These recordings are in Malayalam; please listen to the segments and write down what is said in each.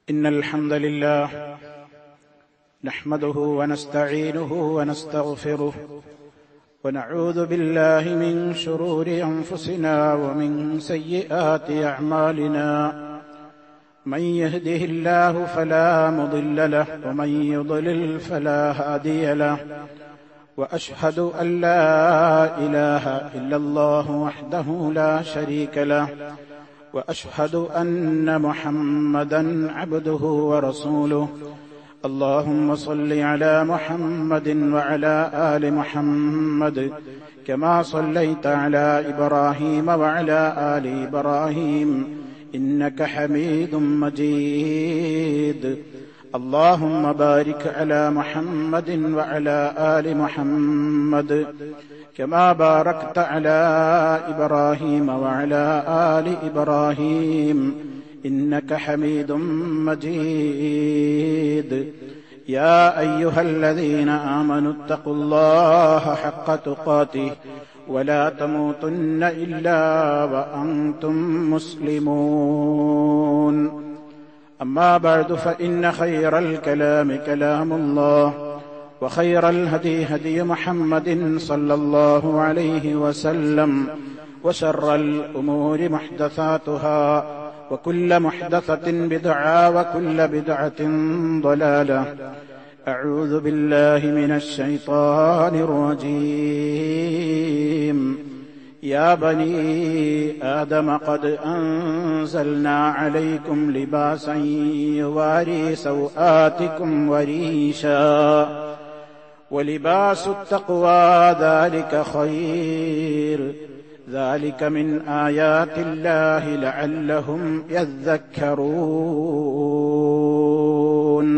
إن الحمد لله نحمده ونستعينه ونستغفره ونعوذ بالله من شرور أنفسنا ومن سيئات أعمالنا من يهده الله فلا مضل له ومن يضلل فلا هادي له واشهد ان لا اله الا الله وحده لا شريك له واشهد ان محمدا عبده ورسوله اللهم صل على محمد وعلى ال محمد كما صليت على ابراهيم وعلى ال ابراهيم انك حميد مجيد اللهم بارك على محمد وعلى ال محمد كما باركت على ابراهيم وعلى ال ابراهيم انك حميد مجيد يا ايها الذين امنوا اتقوا الله حق تقاته ولا تموتن الا وانتم مسلمون اما بعد فان خير الكلام كلام الله وخير الهدي هدي محمد صلى الله عليه وسلم وشر الامور محدثاتها وكل محدثه بدعه وكل بدعه ضلاله اعوذ بالله من الشيطان الرجيم يا بني آدم قد أنزلنا عليكم لباسا يواري سوآتكم وريشا ولباس التقوى ذلك خير ذلك من آيات الله لعلهم يذكرون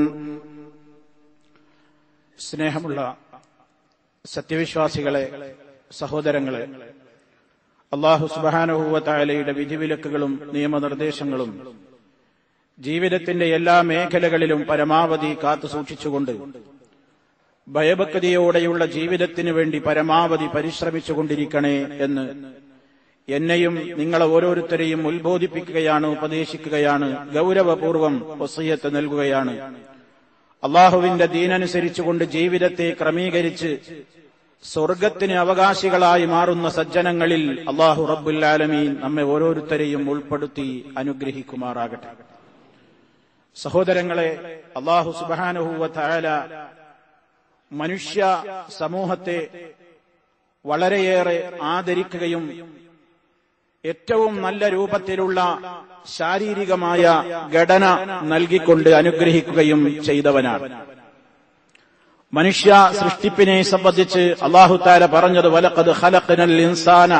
സ്നേഹമുള്ള സത്യവിശ്വാസികളെ സഹോദരങ്ങളെ അള്ളാഹു സുബാനുഭൂവത്തായാലയുടെ വിധിവിലക്കുകളും നിയമനിർദ്ദേശങ്ങളും ജീവിതത്തിന്റെ എല്ലാ മേഖലകളിലും പരമാവധി കാത്തു സൂക്ഷിച്ചുകൊണ്ട് ഭയഭക്തിയോടെയുള്ള ജീവിതത്തിനു വേണ്ടി പരമാവധി പരിശ്രമിച്ചുകൊണ്ടിരിക്കണേ എന്ന് എന്നെയും നിങ്ങളെ ഓരോരുത്തരെയും ഉത്ബോധിപ്പിക്കുകയാണ് ഉപദേശിക്കുകയാണ് ഗൗരവപൂർവം ഒസയ്യത്ത് നൽകുകയാണ് അള്ളാഹുവിന്റെ ദീനനുസരിച്ചുകൊണ്ട് ജീവിതത്തെ ക്രമീകരിച്ച് സ്വർഗത്തിന് അവകാശികളായി മാറുന്ന സജ്ജനങ്ങളിൽ അള്ളാഹു റബ്ബുല്ലാലമീൻ നമ്മെ ഓരോരുത്തരെയും ഉൾപ്പെടുത്തി അനുഗ്രഹിക്കുമാറാകട്ടെ സഹോദരങ്ങളെ അള്ളാഹു സുബാനുഹൂവ തായാല മനുഷ്യ സമൂഹത്തെ വളരെയേറെ ആദരിക്കുകയും ഏറ്റവും നല്ല രൂപത്തിലുള്ള ശാരീരികമായ ഘടന നൽകിക്കൊണ്ട് അനുഗ്രഹിക്കുകയും ചെയ്തവനാണ് മനുഷ്യ സൃഷ്ടിപ്പിനെ സംബന്ധിച്ച് അള്ളാഹു താര പറഞ്ഞത് വലക്കത് ഹലക്കനൽ ഇൻസാന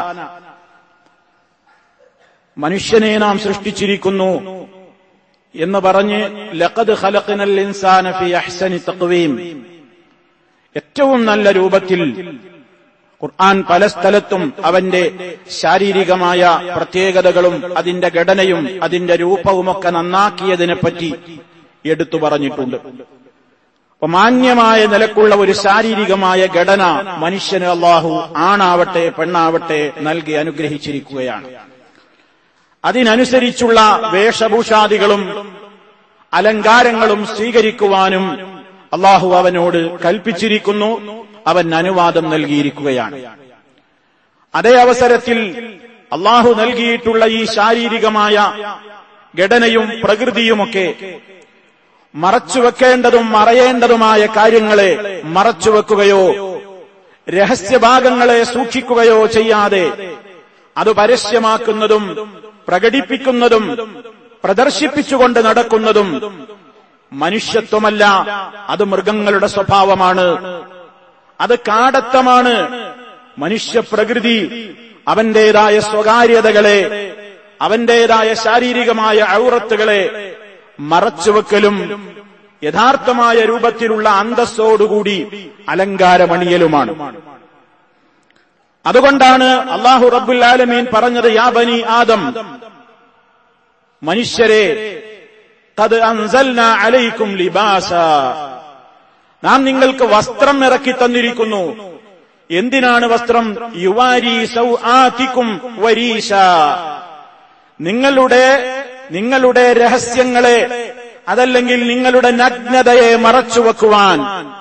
മനുഷ്യനെ നാം സൃഷ്ടിച്ചിരിക്കുന്നു എന്ന് പറഞ്ഞ് ലഖദ് ഖലഖനൽ ഇൻസാന ഫി അഹ്സനി തഖ്വീം ഏറ്റവും നല്ല രൂപത്തിൽ ഖുർആൻ പല സ്ഥലത്തും അവന്റെ ശാരീരികമായ പ്രത്യേകതകളും അതിന്റെ ഘടനയും അതിന്റെ രൂപവുമൊക്കെ നന്നാക്കിയതിനെപ്പറ്റി എടുത്തു പറഞ്ഞിട്ടുണ്ട് അപ്പൊ മാന്യമായ നിലക്കുള്ള ഒരു ശാരീരികമായ ഘടന മനുഷ്യന് അള്ളാഹു ആണാവട്ടെ പെണ്ണാവട്ടെ നൽകി അനുഗ്രഹിച്ചിരിക്കുകയാണ് അതിനനുസരിച്ചുള്ള വേഷഭൂഷാദികളും അലങ്കാരങ്ങളും സ്വീകരിക്കുവാനും അള്ളാഹു അവനോട് കൽപ്പിച്ചിരിക്കുന്നു അവൻ അനുവാദം നൽകിയിരിക്കുകയാണ് അതേ അവസരത്തിൽ അള്ളാഹു നൽകിയിട്ടുള്ള ഈ ശാരീരികമായ ഘടനയും പ്രകൃതിയുമൊക്കെ മറച്ചുവെക്കേണ്ടതും മറയേണ്ടതുമായ കാര്യങ്ങളെ മറച്ചുവെക്കുകയോ രഹസ്യഭാഗങ്ങളെ സൂക്ഷിക്കുകയോ ചെയ്യാതെ അത് പരസ്യമാക്കുന്നതും പ്രകടിപ്പിക്കുന്നതും പ്രദർശിപ്പിച്ചുകൊണ്ട് നടക്കുന്നതും മനുഷ്യത്വമല്ല അത് മൃഗങ്ങളുടെ സ്വഭാവമാണ് അത് കാടത്തമാണ് മനുഷ്യപ്രകൃതി അവന്റേതായ സ്വകാര്യതകളെ അവന്റേതായ ശാരീരികമായ ഔറത്തുകളെ മറച്ചുവെക്കലും യഥാർത്ഥമായ രൂപത്തിലുള്ള അന്തസ്സോടുകൂടി അലങ്കാരമണിയലുമാണ് അതുകൊണ്ടാണ് അള്ളാഹു റബ്ബുൽ ആലമീൻ പറഞ്ഞത് യാ ബനി ആദം മനുഷ്യരെ കത് അൻസൽന അലൈക്കും ലിബാസ നാം നിങ്ങൾക്ക് വസ്ത്രം ഇറക്കി തന്നിരിക്കുന്നു എന്തിനാണ് വസ്ത്രം യുവാരി സൗ ആതിക്കും വരീശ നിങ്ങളുടെ നിങ്ങളുടെ രഹസ്യങ്ങളെ അതല്ലെങ്കിൽ നിങ്ങളുടെ നഗ്നതയെ മറച്ചുവെക്കുവാൻ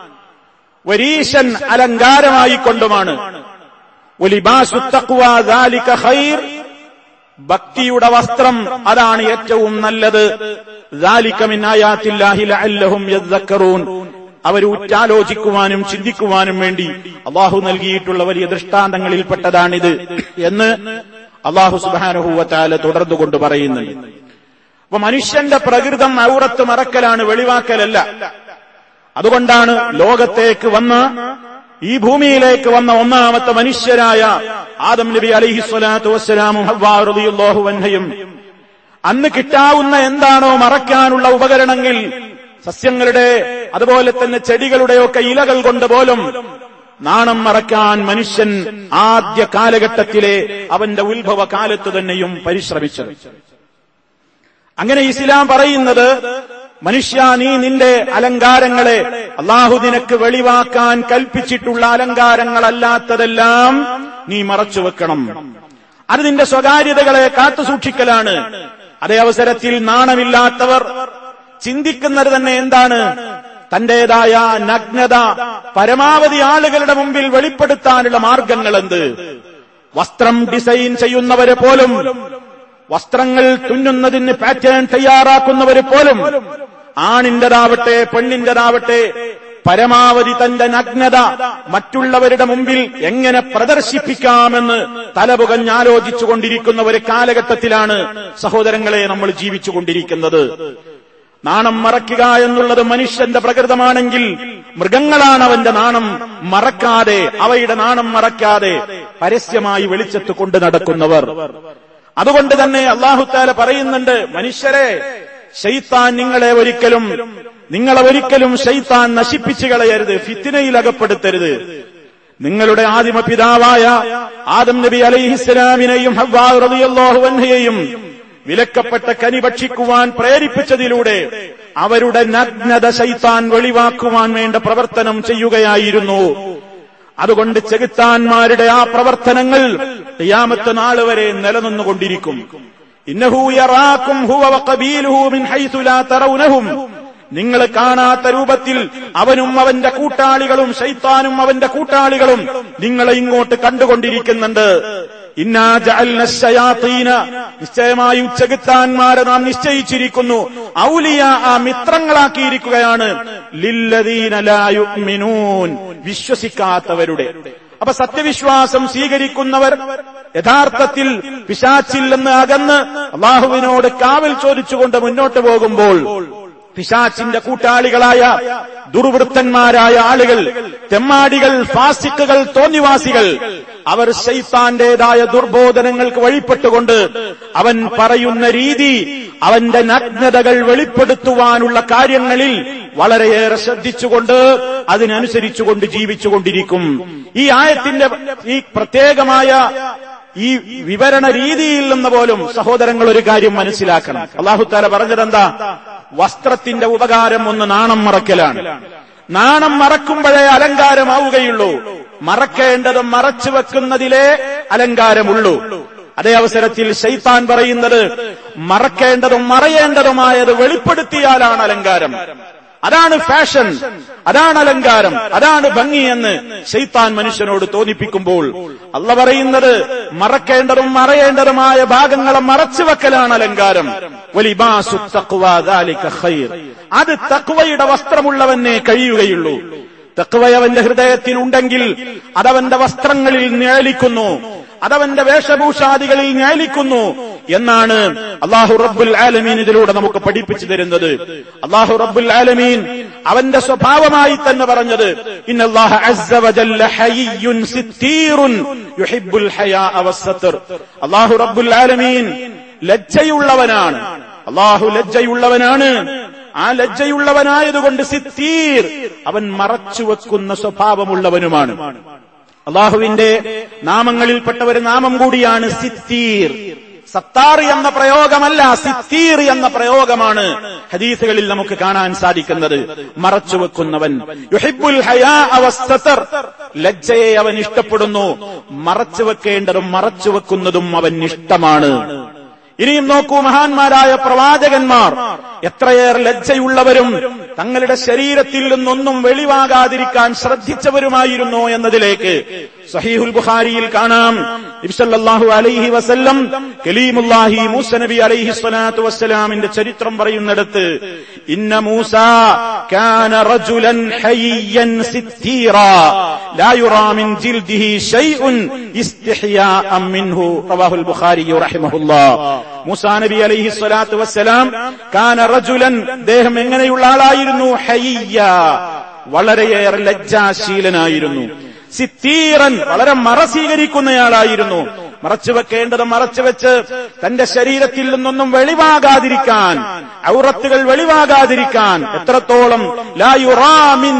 വരീശൻ അലങ്കാരമായി കൊണ്ടുമാണ് ഒലിബാസു തഖ്വ ദാലിക ഖൈർ ഭക്തിയുടെ വസ്ത്രം അതാണ് ഏറ്റവും നല്ലത് ദാലിക മിൻ ആയാത്തില്ലാഹി ലഅല്ലഹും യദ്ദക്കറൂൻ അവർ ഉറ്റാലോചിക്കുവാനും ചിന്തിക്കുവാനും വേണ്ടി അള്ളാഹു നൽകിയിട്ടുള്ള വലിയ ദൃഷ്ടാന്തങ്ങളിൽപ്പെട്ടതാണിത് എന്ന് അള്ളാഹു സുബാനുഹൂവത്താല തുടർന്നുകൊണ്ട് പറയുന്നുണ്ട് അപ്പൊ മനുഷ്യന്റെ പ്രകൃതം ഔറത്ത് മറക്കലാണ് വെളിവാക്കലല്ല അതുകൊണ്ടാണ് ലോകത്തേക്ക് വന്ന ഈ ഭൂമിയിലേക്ക് വന്ന ഒന്നാമത്തെ മനുഷ്യരായ ആദം നബി അലൈഹി സ്വലാത്തു വസ്സലാമും ഹവ്വാറുദിയുള്ളോഹു വൻഹയും അന്ന് കിട്ടാവുന്ന എന്താണോ മറയ്ക്കാനുള്ള ഉപകരണങ്ങൾ സസ്യങ്ങളുടെ അതുപോലെ തന്നെ ചെടികളുടെയൊക്കെ ഇലകൾ കൊണ്ട് പോലും നാണം മറക്കാൻ മനുഷ്യൻ ആദ്യ കാലഘട്ടത്തിലെ അവന്റെ ഉത്ഭവ കാലത്ത് തന്നെയും പരിശ്രമിച്ചത് അങ്ങനെ ഇസ്ലാം പറയുന്നത് മനുഷ്യ നീ നിന്റെ അലങ്കാരങ്ങളെ അള്ളാഹു നിനക്ക് വെളിവാക്കാൻ കൽപ്പിച്ചിട്ടുള്ള അലങ്കാരങ്ങളല്ലാത്തതെല്ലാം നീ മറച്ചു വെക്കണം അത് നിന്റെ സ്വകാര്യതകളെ കാത്തുസൂക്ഷിക്കലാണ് അതേ അവസരത്തിൽ നാണമില്ലാത്തവർ ചിന്തിക്കുന്നത് തന്നെ എന്താണ് തന്റേതായ നഗ്നത പരമാവധി ആളുകളുടെ മുമ്പിൽ വെളിപ്പെടുത്താനുള്ള മാർഗങ്ങൾ എന്ത് വസ്ത്രം ഡിസൈൻ ചെയ്യുന്നവരെ പോലും വസ്ത്രങ്ങൾ തുന്നുന്നതിന് പാറ്റേൺ തയ്യാറാക്കുന്നവര് പോലും ആണിന്റേതാവട്ടെ പെണ്ണിന്റേതാവട്ടെ പരമാവധി തന്റെ നഗ്നത മറ്റുള്ളവരുടെ മുമ്പിൽ എങ്ങനെ പ്രദർശിപ്പിക്കാമെന്ന് തലപുകഞ്ഞാലോചിച്ചുകൊണ്ടിരിക്കുന്ന ഒരു കാലഘട്ടത്തിലാണ് സഹോദരങ്ങളെ നമ്മൾ ജീവിച്ചുകൊണ്ടിരിക്കുന്നത് നാണം മറയ്ക്കുക എന്നുള്ളത് മനുഷ്യന്റെ പ്രകൃതമാണെങ്കിൽ മൃഗങ്ങളാണ് അവന്റെ നാണം മറക്കാതെ അവയുടെ നാണം മറക്കാതെ പരസ്യമായി വെളിച്ചത്ത് കൊണ്ട് നടക്കുന്നവർ അതുകൊണ്ട് തന്നെ അള്ളാഹുത്താല പറയുന്നുണ്ട് മനുഷ്യരെ ഷെയ്ത്താൻ നിങ്ങളെ ഒരിക്കലും നിങ്ങളെ ഒരിക്കലും ഷെയ്ത്താൻ നശിപ്പിച്ചു കളയരുത് ഫിത്തിനയിൽ അകപ്പെടുത്തരുത് നിങ്ങളുടെ ആദിമ പിതാവായ ആദം നബി അലൈഹിസ്സലാമിനെയും ഹവ്വാഹുറതിയല്ലാഹുവൻഹയെയും വിലക്കപ്പെട്ട കനി ഭക്ഷിക്കുവാൻ പ്രേരിപ്പിച്ചതിലൂടെ അവരുടെ നഗ്നത ശൈത്താൻ വെളിവാക്കുവാൻ വേണ്ട പ്രവർത്തനം ചെയ്യുകയായിരുന്നു അതുകൊണ്ട് ചെകുത്താന്മാരുടെ ആ പ്രവർത്തനങ്ങൾ യാമത്ത് നാള് വരെ നിലനിന്നുകൊണ്ടിരിക്കും ഇന്നഹൂയറാക്കും നിങ്ങൾ കാണാത്ത രൂപത്തിൽ അവനും അവന്റെ കൂട്ടാളികളും ശൈത്താനും അവന്റെ കൂട്ടാളികളും നിങ്ങളെ ഇങ്ങോട്ട് കണ്ടുകൊണ്ടിരിക്കുന്നുണ്ട് ഇന്നാ ജഅൽന ശയാത്തീന നിശ്ചയമായും ചെകുത്താന്മാരെ നാം നിശ്ചയിച്ചിരിക്കുന്നു ഔലിയ ആ മിത്രങ്ങളാക്കിയിരിക്കുകയാണ് ലില്ലദീന ലാ യുഅ്മിനൂൻ വിശ്വസിക്കാത്തവരുടെ അപ്പൊ സത്യവിശ്വാസം സ്വീകരിക്കുന്നവർ യഥാർത്ഥത്തിൽ പിശാച്ചിൽ നിന്ന് അകന്ന് അള്ളാഹുവിനോട് കാവൽ ചോദിച്ചുകൊണ്ട് മുന്നോട്ട് പോകുമ്പോൾ പിശാച്ചിന്റെ കൂട്ടാളികളായ ദുർവൃത്തന്മാരായ ആളുകൾ തെമ്മാടികൾ ഫാസിക്കുകൾ തോന്നിവാസികൾ അവർ ശൈത്താന്റേതായ ദുർബോധനങ്ങൾക്ക് വഴിപ്പെട്ടുകൊണ്ട് അവൻ പറയുന്ന രീതി അവന്റെ നഗ്നതകൾ വെളിപ്പെടുത്തുവാനുള്ള കാര്യങ്ങളിൽ വളരെയേറെ ശ്രദ്ധിച്ചുകൊണ്ട് അതിനനുസരിച്ചുകൊണ്ട് ജീവിച്ചുകൊണ്ടിരിക്കും ഈ ആയത്തിന്റെ ഈ പ്രത്യേകമായ ഈ വിവരണ രീതിയിൽ നിന്ന് പോലും സഹോദരങ്ങൾ ഒരു കാര്യം മനസ്സിലാക്കണം അള്ളാഹുത്താല പറഞ്ഞതെന്താ വസ്ത്രത്തിന്റെ ഉപകാരം ഒന്ന് നാണം മറക്കലാണ് നാണം മറക്കുമ്പോഴേ അലങ്കാരമാവുകയുള്ളൂ മറക്കേണ്ടതും മറച്ചു വെക്കുന്നതിലേ അലങ്കാരമുള്ളൂ അതേ അവസരത്തിൽ ശൈത്താൻ പറയുന്നത് മറക്കേണ്ടതും മറയേണ്ടതുമായത് വെളിപ്പെടുത്തിയാലാണ് അലങ്കാരം അതാണ് ഫാഷൻ അതാണ് അലങ്കാരം അതാണ് ഭംഗി എന്ന് ശൈത്താൻ മനുഷ്യനോട് തോന്നിപ്പിക്കുമ്പോൾ അല്ല പറയുന്നത് മറക്കേണ്ടതും മറയേണ്ടതുമായ ഭാഗങ്ങളെ മറച്ചു വെക്കലാണ് അലങ്കാരം വലിബാസു തഖ്വ ദാലിക ഖൈർ അത് തക്വയുടെ വസ്ത്രമുള്ളവനെ കഴിയുകയുള്ളൂ തക്വ അവന്റെ ഹൃദയത്തിലുണ്ടെങ്കിൽ അതവന്റെ വസ്ത്രങ്ങളിൽ നിഴലിക്കുന്നു അതവന്റെ വേഷഭൂഷാദികളിൽ ന്യാലിക്കുന്നു എന്നാണ് അള്ളാഹു റബ്ബുൽ ആലമീൻ ഇതിലൂടെ നമുക്ക് പഠിപ്പിച്ചു തരുന്നത് അള്ളാഹു റബ്ബുൽ ആലമീൻ അവന്റെ സ്വഭാവമായി തന്നെ പറഞ്ഞത് ഇന്നല്ലാഹ അസ്സ വജല്ല ഹയ്യുൻ സിത്തീറുൻ യുഹിബ്ബുൽ ഹയാഅ വസ്സത്ർ അള്ളാഹു റബ്ബുൽ ആലമീൻ ലജ്ജയുള്ളവനാണ് അള്ളാഹു ലജ്ജയുള്ളവനാണ് ആ ലജ്ജയുള്ളവനായതുകൊണ്ട് സിത്തീർ അവൻ മറച്ചു വെക്കുന്ന സ്വഭാവമുള്ളവനുമാണ് അള്ളാഹുവിന്റെ നാമങ്ങളിൽപ്പെട്ട ഒരു നാമം കൂടിയാണ് സിത്തീർ സത്താർ എന്ന പ്രയോഗമല്ല സിത്തീർ എന്ന പ്രയോഗമാണ് ഹദീസുകളിൽ നമുക്ക് കാണാൻ സാധിക്കുന്നത് മറച്ചുവെക്കുന്നവൻ യുഹിബുൽ ഹയാ അവസ്തർ ലജ്ജയെ അവൻ ഇഷ്ടപ്പെടുന്നു മറച്ചു വെക്കേണ്ടതും മറച്ചു വെക്കുന്നതും അവൻ ഇഷ്ടമാണ് ഇനിയും നോക്കൂ മഹാന്മാരായ പ്രവാചകന്മാർ എത്രയേറെ ലജ്ജയുള്ളവരും തങ്ങളുടെ ശരീരത്തിൽ നിന്നൊന്നും വെളിവാകാതിരിക്കാൻ ശ്രദ്ധിച്ചവരുമായിരുന്നു എന്നതിലേക്ക് സഹീഹുൽ ബുഖാരിയിൽ കാണാം ഇബ്സല്ലാഹു അലൈഹി വസല്ലം കലീമുല്ലാഹി മൂസ നബി അലൈഹി സ്വലാത്തു വസ്സലാമിന്റെ ചരിത്രം പറയുന്നിടത്ത് ഇന്ന മൂസ കാന റജുലൻ ഹയ്യൻ സിത്തീറ ലാ യുറാ മിൻ ജിൽദിഹി ഷൈഉൻ ഇസ്തിഹ്യാഅൻ മിൻഹു റവാഹുൽ ബുഖാരി റഹിമഹുല്ലാഹ് മൂസാ നബി അലൈഹി സ്വലാത്തു വസ്സലാം കാന റജുലൻ അദ്ദേഹം എങ്ങനെയുള്ള ആളായിരുന്നു ഹയ്യ വളരെയേറെ ലജ്ജാശീലനായിരുന്നു സിത്തീറൻ വളരെ മറ സ്വീകരിക്കുന്നയാളായിരുന്നു മറച്ചു വെക്കേണ്ടത് മറച്ചു വെച്ച് തന്റെ ശരീരത്തിൽ നിന്നൊന്നും വെളിവാകാതിരിക്കാൻ ഔറത്തുകൾ വെളിവാകാതിരിക്കാൻ എത്രത്തോളം ലായുറാമിൻ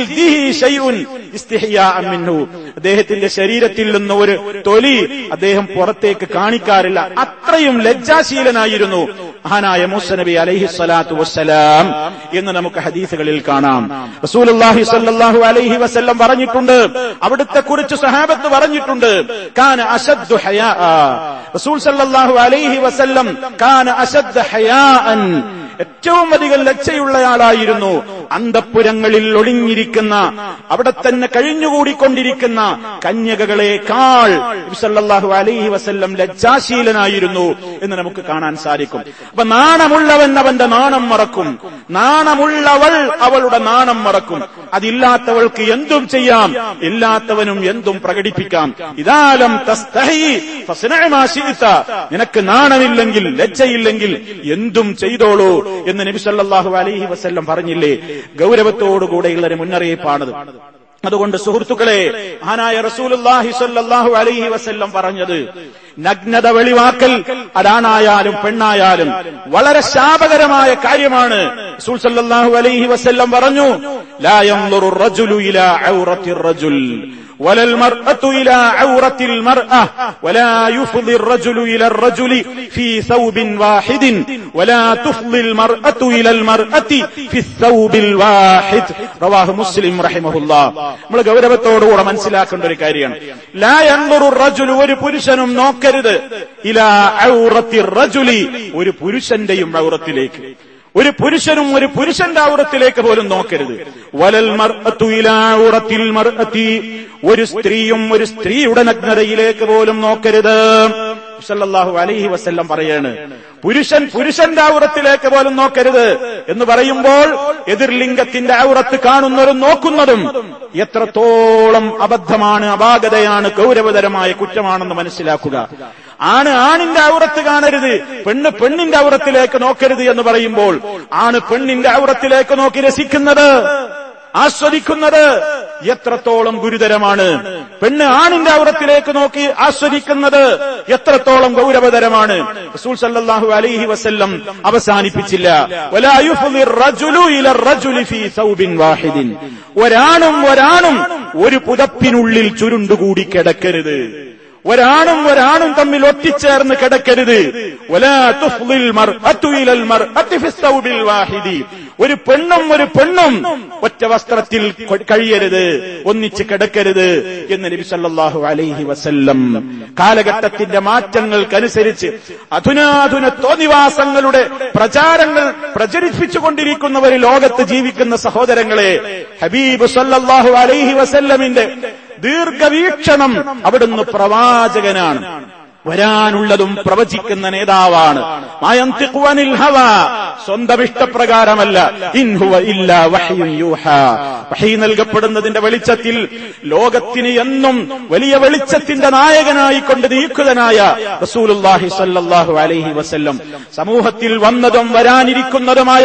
അദ്ദേഹത്തിന്റെ ശരീരത്തിൽ നിന്ന് ഒരു തൊലി അദ്ദേഹം പുറത്തേക്ക് കാണിക്കാറില്ല അത്രയും ലജ്ജാശീലനായിരുന്നു മഹാനായ മൂസനബി അലൈഹി സ്വലാത്തു വസ്സലാം എന്ന് നമുക്ക് ഹദീസുകളിൽ കാണാം റസൂലുള്ളാഹി സ്വല്ലല്ലാഹു അലൈഹി വസല്ലം പറഞ്ഞിട്ടുണ്ട് അവിടുത്തെ കുറിച്ച് സഹാബത്ത് പറഞ്ഞിട്ടുണ്ട് കാന അശദ്ദു ഹയാ റസൂൽ സല്ലല്ലാഹു അലൈഹി വസല്ലം കാന അശദ്ദ ഹയാഅൻ ഏറ്റവും അധികം ലജ്ജയുള്ളയാളായിരുന്നു അന്തപ്പുരങ്ങളിൽ ഒളിഞ്ഞിരിക്കുന്ന അവിടെ തന്നെ കഴിഞ്ഞുകൂടിക്കൊണ്ടിരിക്കുന്ന കന്യകകളെക്കാൾ സല്ലല്ലാഹു അലൈഹി വസല്ലം ലജ്ജാശീലനായിരുന്നു എന്ന് നമുക്ക് കാണാൻ സാധിക്കും അപ്പൊ നാണമുള്ളവൻ അവന്റെ നാണം മറക്കും നാണമുള്ളവൾ അവളുടെ നാണം മറക്കും അതില്ലാത്തവൾക്ക് എന്തും ചെയ്യാം ഇല്ലാത്തവനും എന്തും പ്രകടിപ്പിക്കാം ഇതാലം തസ്തഹി ഫസ്നഅ മാ ശിഇത. നിനക്ക് നാണമില്ലെങ്കിൽ ലജ്ജയില്ലെങ്കിൽ എന്തും ചെയ്തോളൂ എന്ന് നബി സല്ലല്ലാഹു അലൈഹി വസല്ലം പറഞ്ഞില്ലേ ഗൗരവത്തോടുകൂടെയുള്ള ഒരു മുന്നറിയിപ്പാണത് അതുകൊണ്ട് സുഹൃത്തുക്കളെ മഹാനായ റസൂലുള്ളാഹി സ്വല്ലല്ലാഹു അലൈഹി വസല്ലം പറഞ്ഞത് നഗ്നത വെളിവാക്കൽ അതാണായാലും പെണ്ണായാലും വളരെ ശാപകരമായ കാര്യമാണ് റസൂൽ സല്ലല്ലാഹു അലൈഹി വസല്ലം പറഞ്ഞു ലാ യൻദുറു റജുലു ഇലാ ഔറത്തി റജുൽ ولا المرأة إلى عورة المرأة ولا يفضي الرجل إلى الرجل في ثوب واحد ولا تفضي المرأة إلى المرأة في الثوب الواحد رواه مسلم رحمه الله നമ്മൾ ഗൗരവത്തോടുകൂടെ മനസ്സിലാക്കേണ്ട ഒരു കാര്യമാണ് ലാ യൻദുറു റജുലു ഒരു പുരുഷനും നോക്കരുത് ഇലാ ഔറത്തി റജുലി ഒരു പുരുഷന്റെയും ഔറത്തിലേക്ക് ഒരു പുരുഷനും ഒരു പുരുഷന്റെ ഔറത്തിലേക്ക് പോലും നോക്കരുത് വലൽ മർഅത്തു ഇലാ ഔറത്തിൽ മർഅത്തി ഒരു സ്ത്രീയും ഒരു സ്ത്രീയുടെ നഗ്നതയിലേക്ക് പോലും നോക്കരുത് സല്ലല്ലാഹു അലൈഹി വസല്ലം പറയാണ് പുരുഷൻ പുരുഷന്റെ ഔറത്തിലേക്ക് പോലും നോക്കരുത് എന്ന് പറയുമ്പോൾ എതിർലിംഗത്തിന്റെ ഔറത്ത് കാണുന്നതും നോക്കുന്നതും എത്രത്തോളം അബദ്ധമാണ് അപാകതയാണ് ഗൗരവതരമായ കുറ്റമാണെന്ന് മനസ്സിലാക്കുക ആണ് ആണിന്റെ ഔറത്ത് കാണരുത് പെണ്ണ് പെണ്ണിന്റെ ഔറത്തിലേക്ക് നോക്കരുത് എന്ന് പറയുമ്പോൾ ആണ് പെണ്ണിന്റെ ഔറത്തിലേക്ക് നോക്കി രസിക്കുന്നത് ആസ്വദിക്കുന്നത് എത്രത്തോളം ഗുരുതരമാണ് പെണ്ണ് ആണിന്റെ ഔറത്തിലേക്ക് നോക്കി ആസ്വദിക്കുന്നത് എത്രത്തോളം ഗൗരവതരമാണ് റസൂൽ സല്ലല്ലാഹു അലൈഹി വസല്ലം അവസാനിപ്പിച്ചില്ല വലാ യുഫ്ളി റജുലു ഇല റജുലി ഫീ സൗബിൻ വാഹിദിൻ ഒരാണും ഒരാണും ഒരു പുതപ്പിനുള്ളിൽ ചുരുണ്ടുകൂടി കിടക്കരുത് ഒരാണും ഒരാണും തമ്മിൽ ഒട്ടിച്ചേർന്ന് കിടക്കരുത് വലാ തുഫ്ളിൽ മർഅത്തു ഇലൽ മർഅത്തി ഫി സൗബിൽ വാഹിദി ഒരു പെണ്ണും ഒരു പെണ്ണും ഒറ്റ വസ്ത്രത്തിൽ കൊ- കഴിയരുത് ഒന്നിച്ച് കിടക്കരുത് എന്ന് നബി സല്ലല്ലാഹു അലൈഹി വസല്ലം കാലഘട്ടത്തിന്റെ മാറ്റങ്ങൾക്കനുസരിച്ച് അധുനാധുന തോന്നിവാസങ്ങളുടെ പ്രചാരങ്ങൾ പ്രചരിപ്പിച്ചുകൊണ്ടിരിക്കുന്നവർ ലോകത്ത് ജീവിക്കുന്ന സഹോദരങ്ങളെ ഹബീബ് സല്ലല്ലാഹു അലൈഹി വസല്ലമിന്റെ ദീർഘവീക്ഷണം അവിടുന്ന് പ്രവാചകനാണ് വരാനുള്ളതും പ്രവചിക്കുന്ന നേതാവാണ് മായന്തിഖു അനിൽ ഹവ സ്വന്തം ഇഷ്ടപ്രകാരമല്ല ഇൻഹുവ ഇല്ല വഹ്യുൻ യൂഹ വഹി നൽകപ്പെടുന്നതിന്റെ വെളിച്ചത്തിൽ ലോകത്തിന് എന്നും വലിയ വെളിച്ചത്തിന്റെ നായകനായി കൊണ്ട് നീക്കുതനായ റസൂലുള്ളാഹി സ്വല്ലല്ലാഹു അലൈഹി വസല്ലം സമൂഹത്തിൽ വന്നതും വരാനിരിക്കുന്നതുമായ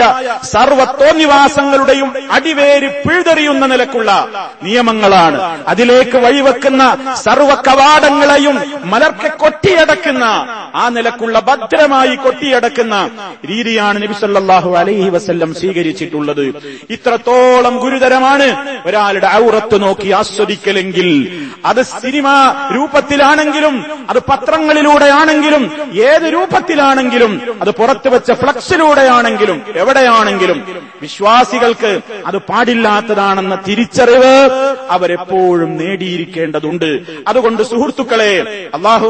സർവത്തോന്നിവാസങ്ങളുടെയും അടിവേര് പിഴുതെറിയുന്ന നിലക്കുള്ള നിയമങ്ങളാണ് അതിലേക്ക് വഴിവെക്കുന്ന സർവ കവാടങ്ങളെയും മലർക്കെ കൊട്ടിയടക്കുന്ന ആ നിലക്കുള്ള ഭദ്രമായി കൊട്ടിയടക്കുന്ന രീതിയാണ് നബി സല്ലല്ലാഹു അലൈഹി വസല്ലം സ്വീകരിച്ചിട്ടുള്ളത് ഇത്രത്തോളം ഗുരുതരമാണ് ഒരാളുടെ ഔറത്ത് നോക്കി ആസ്വദിക്കലെങ്കിൽ അത് സിനിമ രൂപത്തിലാണെങ്കിലും അത് പത്രങ്ങളിലൂടെ ആണെങ്കിലും ഏത് രൂപത്തിലാണെങ്കിലും അത് പുറത്തു വെച്ച ഫ്ലക്സിലൂടെയാണെങ്കിലും എവിടെയാണെങ്കിലും വിശ്വാസികൾക്ക് അത് പാടില്ലാത്തതാണെന്ന തിരിച്ചറിവ് അവരെപ്പോഴും നേടിയിരിക്കേണ്ടതുണ്ട് അതുകൊണ്ട് സുഹൃത്തുക്കളെ അള്ളാഹു റബ്ബുൽ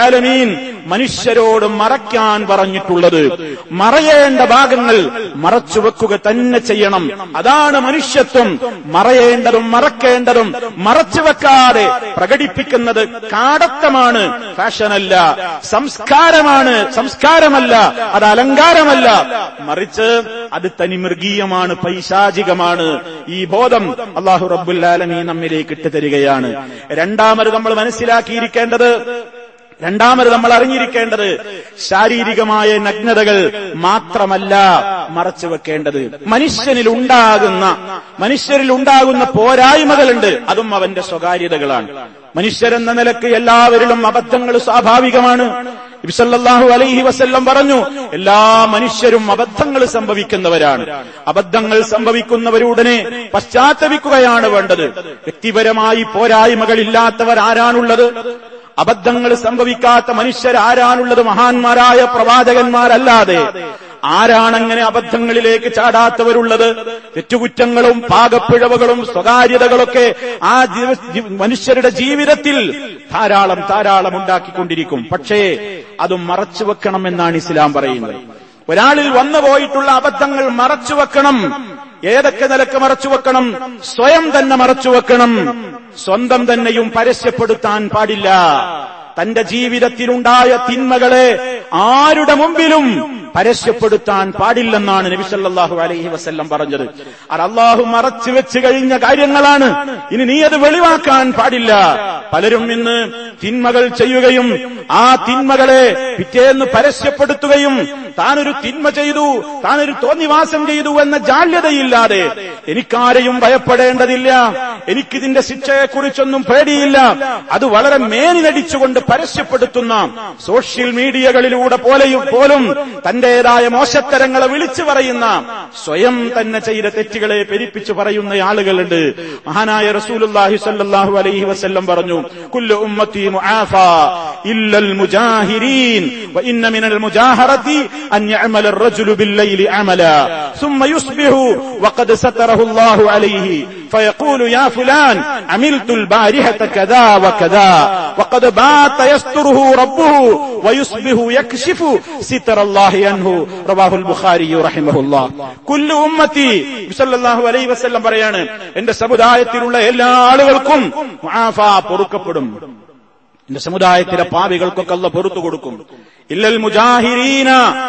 ആലമീൻ മനുഷ്യരോട് മറയ്ക്കാൻ പറഞ്ഞിട്ടുള്ളത് മറയേണ്ട ഭാഗങ്ങൾ മറച്ചു വെക്കുക തന്നെ ചെയ്യണം അതാണ് മനുഷ്യത്വം മറയേണ്ടതും മറക്കേണ്ടതും മറച്ചു വെക്കാതെ പ്രകടിപ്പിക്കുന്നത് കാടത്തമാണ് ഫാഷനല്ല സംസ്കാരമാണ് സംസ്കാരമല്ല അത് അലങ്കാരമല്ല മറിച്ച് അത് തനി മൃഗീയമാണ് പൈശാചികമാണ് ഈ ബോധം അള്ളാഹു റബ്ബുല്ലാലമീ നമ്മിലേക്ക് ഇട്ട് തരികയാണ് രണ്ടാമത് നമ്മൾ മനസ്സിലാക്കിയിരിക്കേണ്ടത് രണ്ടാമത് നമ്മൾ അറിഞ്ഞിരിക്കേണ്ടത് ശാരീരികമായ നഗ്നതകൾ മാത്രമല്ല മറച്ചു വെക്കേണ്ടത് മനുഷ്യനിൽ ഉണ്ടാകുന്ന മനുഷ്യരിൽ ഉണ്ടാകുന്ന പോരായ്മകളുണ്ട് അതും അവന്റെ സ്വകാര്യതകളാണ് മനുഷ്യരെന്ന നിലക്ക് എല്ലാവരിലും അബദ്ധങ്ങൾ സ്വാഭാവികമാണ് ഇബ്സല്ലാഹു അലൈഹി വസല്ലം പറഞ്ഞു എല്ലാ മനുഷ്യരും അബദ്ധങ്ങൾ സംഭവിക്കുന്നവരാണ് അബദ്ധങ്ങൾ സംഭവിക്കുന്നവരുടനെ പശ്ചാത്തപിക്കുകയാണ് വേണ്ടത് വ്യക്തിപരമായി പോരായ്മകളില്ലാത്തവർ ആരാണുള്ളത് അബദ്ധങ്ങൾ സംഭവിക്കാത്ത മനുഷ്യരാരാണുള്ളത് മഹാന്മാരായ പ്രവാചകന്മാരല്ലാതെ ആരാണങ്ങനെ അബദ്ധങ്ങളിലേക്ക് ചാടാത്തവരുള്ളത് തെറ്റുകുറ്റങ്ങളും പാകപ്പിഴവുകളും സ്വകാര്യതകളൊക്കെ ആ ജീവ- ജീ- മനുഷ്യരുടെ ജീവിതത്തിൽ ധാരാളം ധാരാളം ഉണ്ടാക്കിക്കൊണ്ടിരിക്കും പക്ഷേ അതും മറച്ചു വെക്കണം എന്നാണ് ഇസ്ലാം പറയുന്നത് ഒരാളിൽ വന്നു പോയിട്ടുള്ള അബദ്ധങ്ങൾ മറച്ചു വെക്കണം ഏതൊക്കെ നിലക്ക് മറച്ചു വെക്കണം സ്വയം തന്നെ മറച്ചു വെക്കണം സ്വന്തം തന്നെയും പരസ്യപ്പെടുത്താൻ പാടില്ല തന്റെ ജീവിതത്തിലുണ്ടായ തിന്മകളെ ആരുടെ മുമ്പിലും പരസ്യപ്പെടുത്താൻ പാടില്ലെന്നാണ് നബി സല്ലല്ലാഹു അലൈഹി വസല്ലം പറഞ്ഞത് അത് അള്ളാഹു മറച്ചു വെച്ച് കഴിഞ്ഞ കാര്യങ്ങളാണ് ഇനി നീ അത് വെളിവാക്കാൻ പാടില്ല പലരും ഇന്ന് തിന്മകൾ ചെയ്യുകയും ആ തിന്മകളെ പിറ്റേന്ന് പരസ്യപ്പെടുത്തുകയും താനൊരു തിന്മ ചെയ്തു താനൊരു തോന്നിവാസം ചെയ്തു എന്ന ജാള്യതയില്ലാതെ എനിക്കാരെയും ഭയപ്പെടേണ്ടതില്ല എനിക്കിതിന്റെ ശിക്ഷയെക്കുറിച്ചൊന്നും പേടിയില്ല അത് വളരെ മേനിനടിച്ചുകൊണ്ട് പരസ്യപ്പെടുത്തുന്ന സോഷ്യൽ മീഡിയകളിലൂടെ പോലെയും പോലും തന്റേതായ മോശത്തരങ്ങളെ വിളിച്ചു പറയുന്ന സ്വയം തന്നെ ചെയ്ത തെറ്റുകളെ പെരിപ്പിച്ചു പറയുന്ന ആളുകളുണ്ട് മഹാനായ റസൂലുള്ളാഹി സ്വല്ലല്ലാഹു അലൈഹി വസല്ലം പറഞ്ഞു കുല്ലു ഉമ്മത്തി മുആഫ ഇല്ലൽ മുജാഹിരീൻ വഇന്ന മിനൽ മുജാഹറതി അൻ യഅമല الرجل بالليل عملا ثم يصبح وقد ستره الله عليه فيقول يا فلان عملت البارحة كذا وكذا وقد بات يستره ربه ويصبح يكشف ستر الله عنه رواه البخاري رحمه الله كل أمتي صلى الله عليه وسلم പറയാണ് എന്റെ സമുദായത്തിലുള്ള എല്ലാ ആളുകൾക്കും മുആഫ പൊറുക്കപ്പെടും എന്റെ സമുദായത്തിലെ പാവികൾക്കൊക്കെ അല്ല പൊറത്തു കൊടുക്കും ഇല്ലൽ മുജാഹിരീന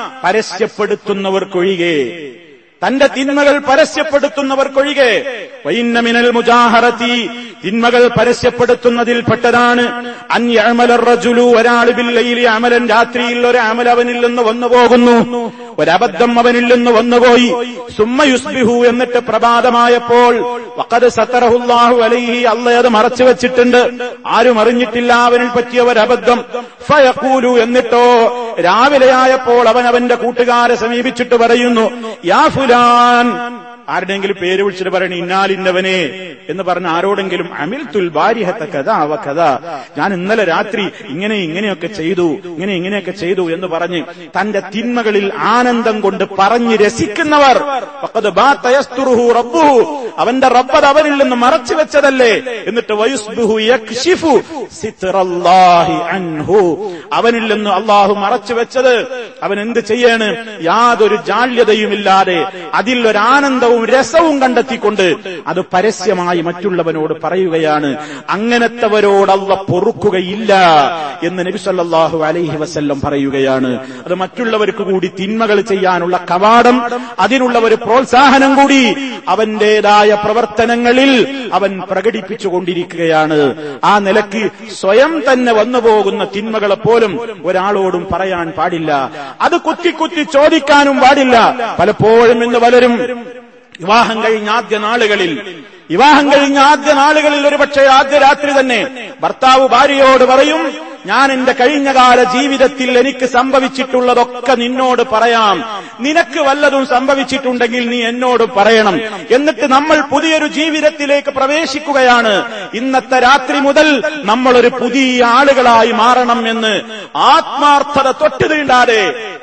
പരസ്യപ്പെടുത്തുന്നവർക്കൊഴികെ തന്റെ തിന്മകൾ പരസ്യപ്പെടുത്തുന്നവർക്കൊഴികെ വൈന്നമിനൽ മുജാഹറത്തി തിന്മകൾ പരസ്യപ്പെടുത്തുന്നതിൽപ്പെട്ടതാണ് അന്യമലർ റജുലു ഒരാൾ ബില്ലയിലെ അമലൻ രാത്രിയിൽ ഒരു അമൽ അവനിൽ നിന്ന് വന്നു പോകുന്നു ഒരബദ്ധം അവനിൽ നിന്ന് വന്നുപോയി സുമ്മയുസ്ബിഹു എന്നിട്ട് പ്രഭാതമായപ്പോൾ വഖദ് സത്തറഹുല്ലാഹു അലൈഹി അല്ല അത് മറച്ചു വെച്ചിട്ടുണ്ട് ആരും അറിഞ്ഞിട്ടില്ല അവനിൽ പറ്റിയ ഒരബദ്ധം ഫയഖൂലു എന്നിട്ടോ രാവിലെയായപ്പോൾ അവൻ അവന്റെ കൂട്ടുകാരെ സമീപിച്ചിട്ട് പറയുന്നു യാ ഫുലാൻ ആരുടെയെങ്കിലും പേര് വിളിച്ചിട്ട് പറയണ ഇന്നാലിന്നവനെ എന്ന് പറഞ്ഞ ആരോടെങ്കിലും അമിൽ തുൽ ഭാര്യഹത്ത കഥ അവ കഥ ഞാൻ ഇന്നലെ രാത്രി ഇങ്ങനെ ഇങ്ങനെയൊക്കെ ചെയ്തു ഇങ്ങനെ ഇങ്ങനെയൊക്കെ ചെയ്തു എന്ന് പറഞ്ഞ് തന്റെ തിന്മകളിൽ ആനന്ദം കൊണ്ട് പറഞ്ഞ് രസിക്കുന്നവർ ഫഖദ് ബാത്ത യസ്തുറുഹു റബ്ബുഹു അവന്റെ റബ്ബത് അവനിൽ നിന്ന് മറച്ചു വെച്ചതല്ലേ എന്നിട്ട് വയുസ്ബുഹു യക്ഷിഫു സിത്രല്ലാഹി അൻഹു അവനിൽ നിന്ന് അള്ളാഹു മറച്ചു വെച്ചത് അവൻ എന്ത് ചെയ്യാണ് യാതൊരു ജാള്യതയുമില്ലാതെ അതിൽ ഒരു ആനന്ദവും രസവും കണ്ടെത്തിക്കൊണ്ട് അത് പരസ്യമായി മറ്റുള്ളവനോട് പറയുകയാണ് അങ്ങനത്തെവരോട് അല്ല പൊറുക്കുകയില്ല എന്ന് നബി സല്ലല്ലാഹു അലൈഹി വസല്ലം പറയുകയാണ് അത് മറ്റുള്ളവർക്ക് കൂടി തിന്മകൾ ചെയ്യാനുള്ള കവാടം അതിനുള്ള ഒരു പ്രോത്സാഹനം കൂടി അവന്റേതായ പ്രവർത്തനങ്ങളിൽ അവൻ പ്രകടിപ്പിച്ചുകൊണ്ടിരിക്കുകയാണ് ആ നിലക്ക് സ്വയം തന്നെ വന്നുപോകുന്ന തിന്മകളെ പോലും ഒരാളോടും പറയാൻ പാടില്ല അത് കുത്തി കുത്തി ചോദിക്കാനും പാടില്ല പലപ്പോഴും ഇന്ന് പലരും വിവാഹം കഴിഞ്ഞ ആദ്യ നാളുകളിൽ വിവാഹം കഴിഞ്ഞ ആദ്യ നാളുകളിൽ ഒരുപക്ഷെ ആദ്യ രാത്രി തന്നെ ഭർത്താവ് ഭാര്യയോട് പറയും ഞാൻ എന്റെ കഴിഞ്ഞകാല ജീവിതത്തിൽ എനിക്ക് സംഭവിച്ചിട്ടുള്ളതൊക്കെ നിന്നോട് പറയാം നിനക്ക് വല്ലതും സംഭവിച്ചിട്ടുണ്ടെങ്കിൽ നീ എന്നോട് പറയണം എന്നിട്ട് നമ്മൾ പുതിയൊരു ജീവിതത്തിലേക്ക് പ്രവേശിക്കുകയാണ് ഇന്നത്തെ രാത്രി മുതൽ നമ്മൾ ഒരു പുതിയ ആളുകളായി മാറണം എന്ന് ആത്മാർത്ഥത തൊട്ടു തീണ്ടാതെ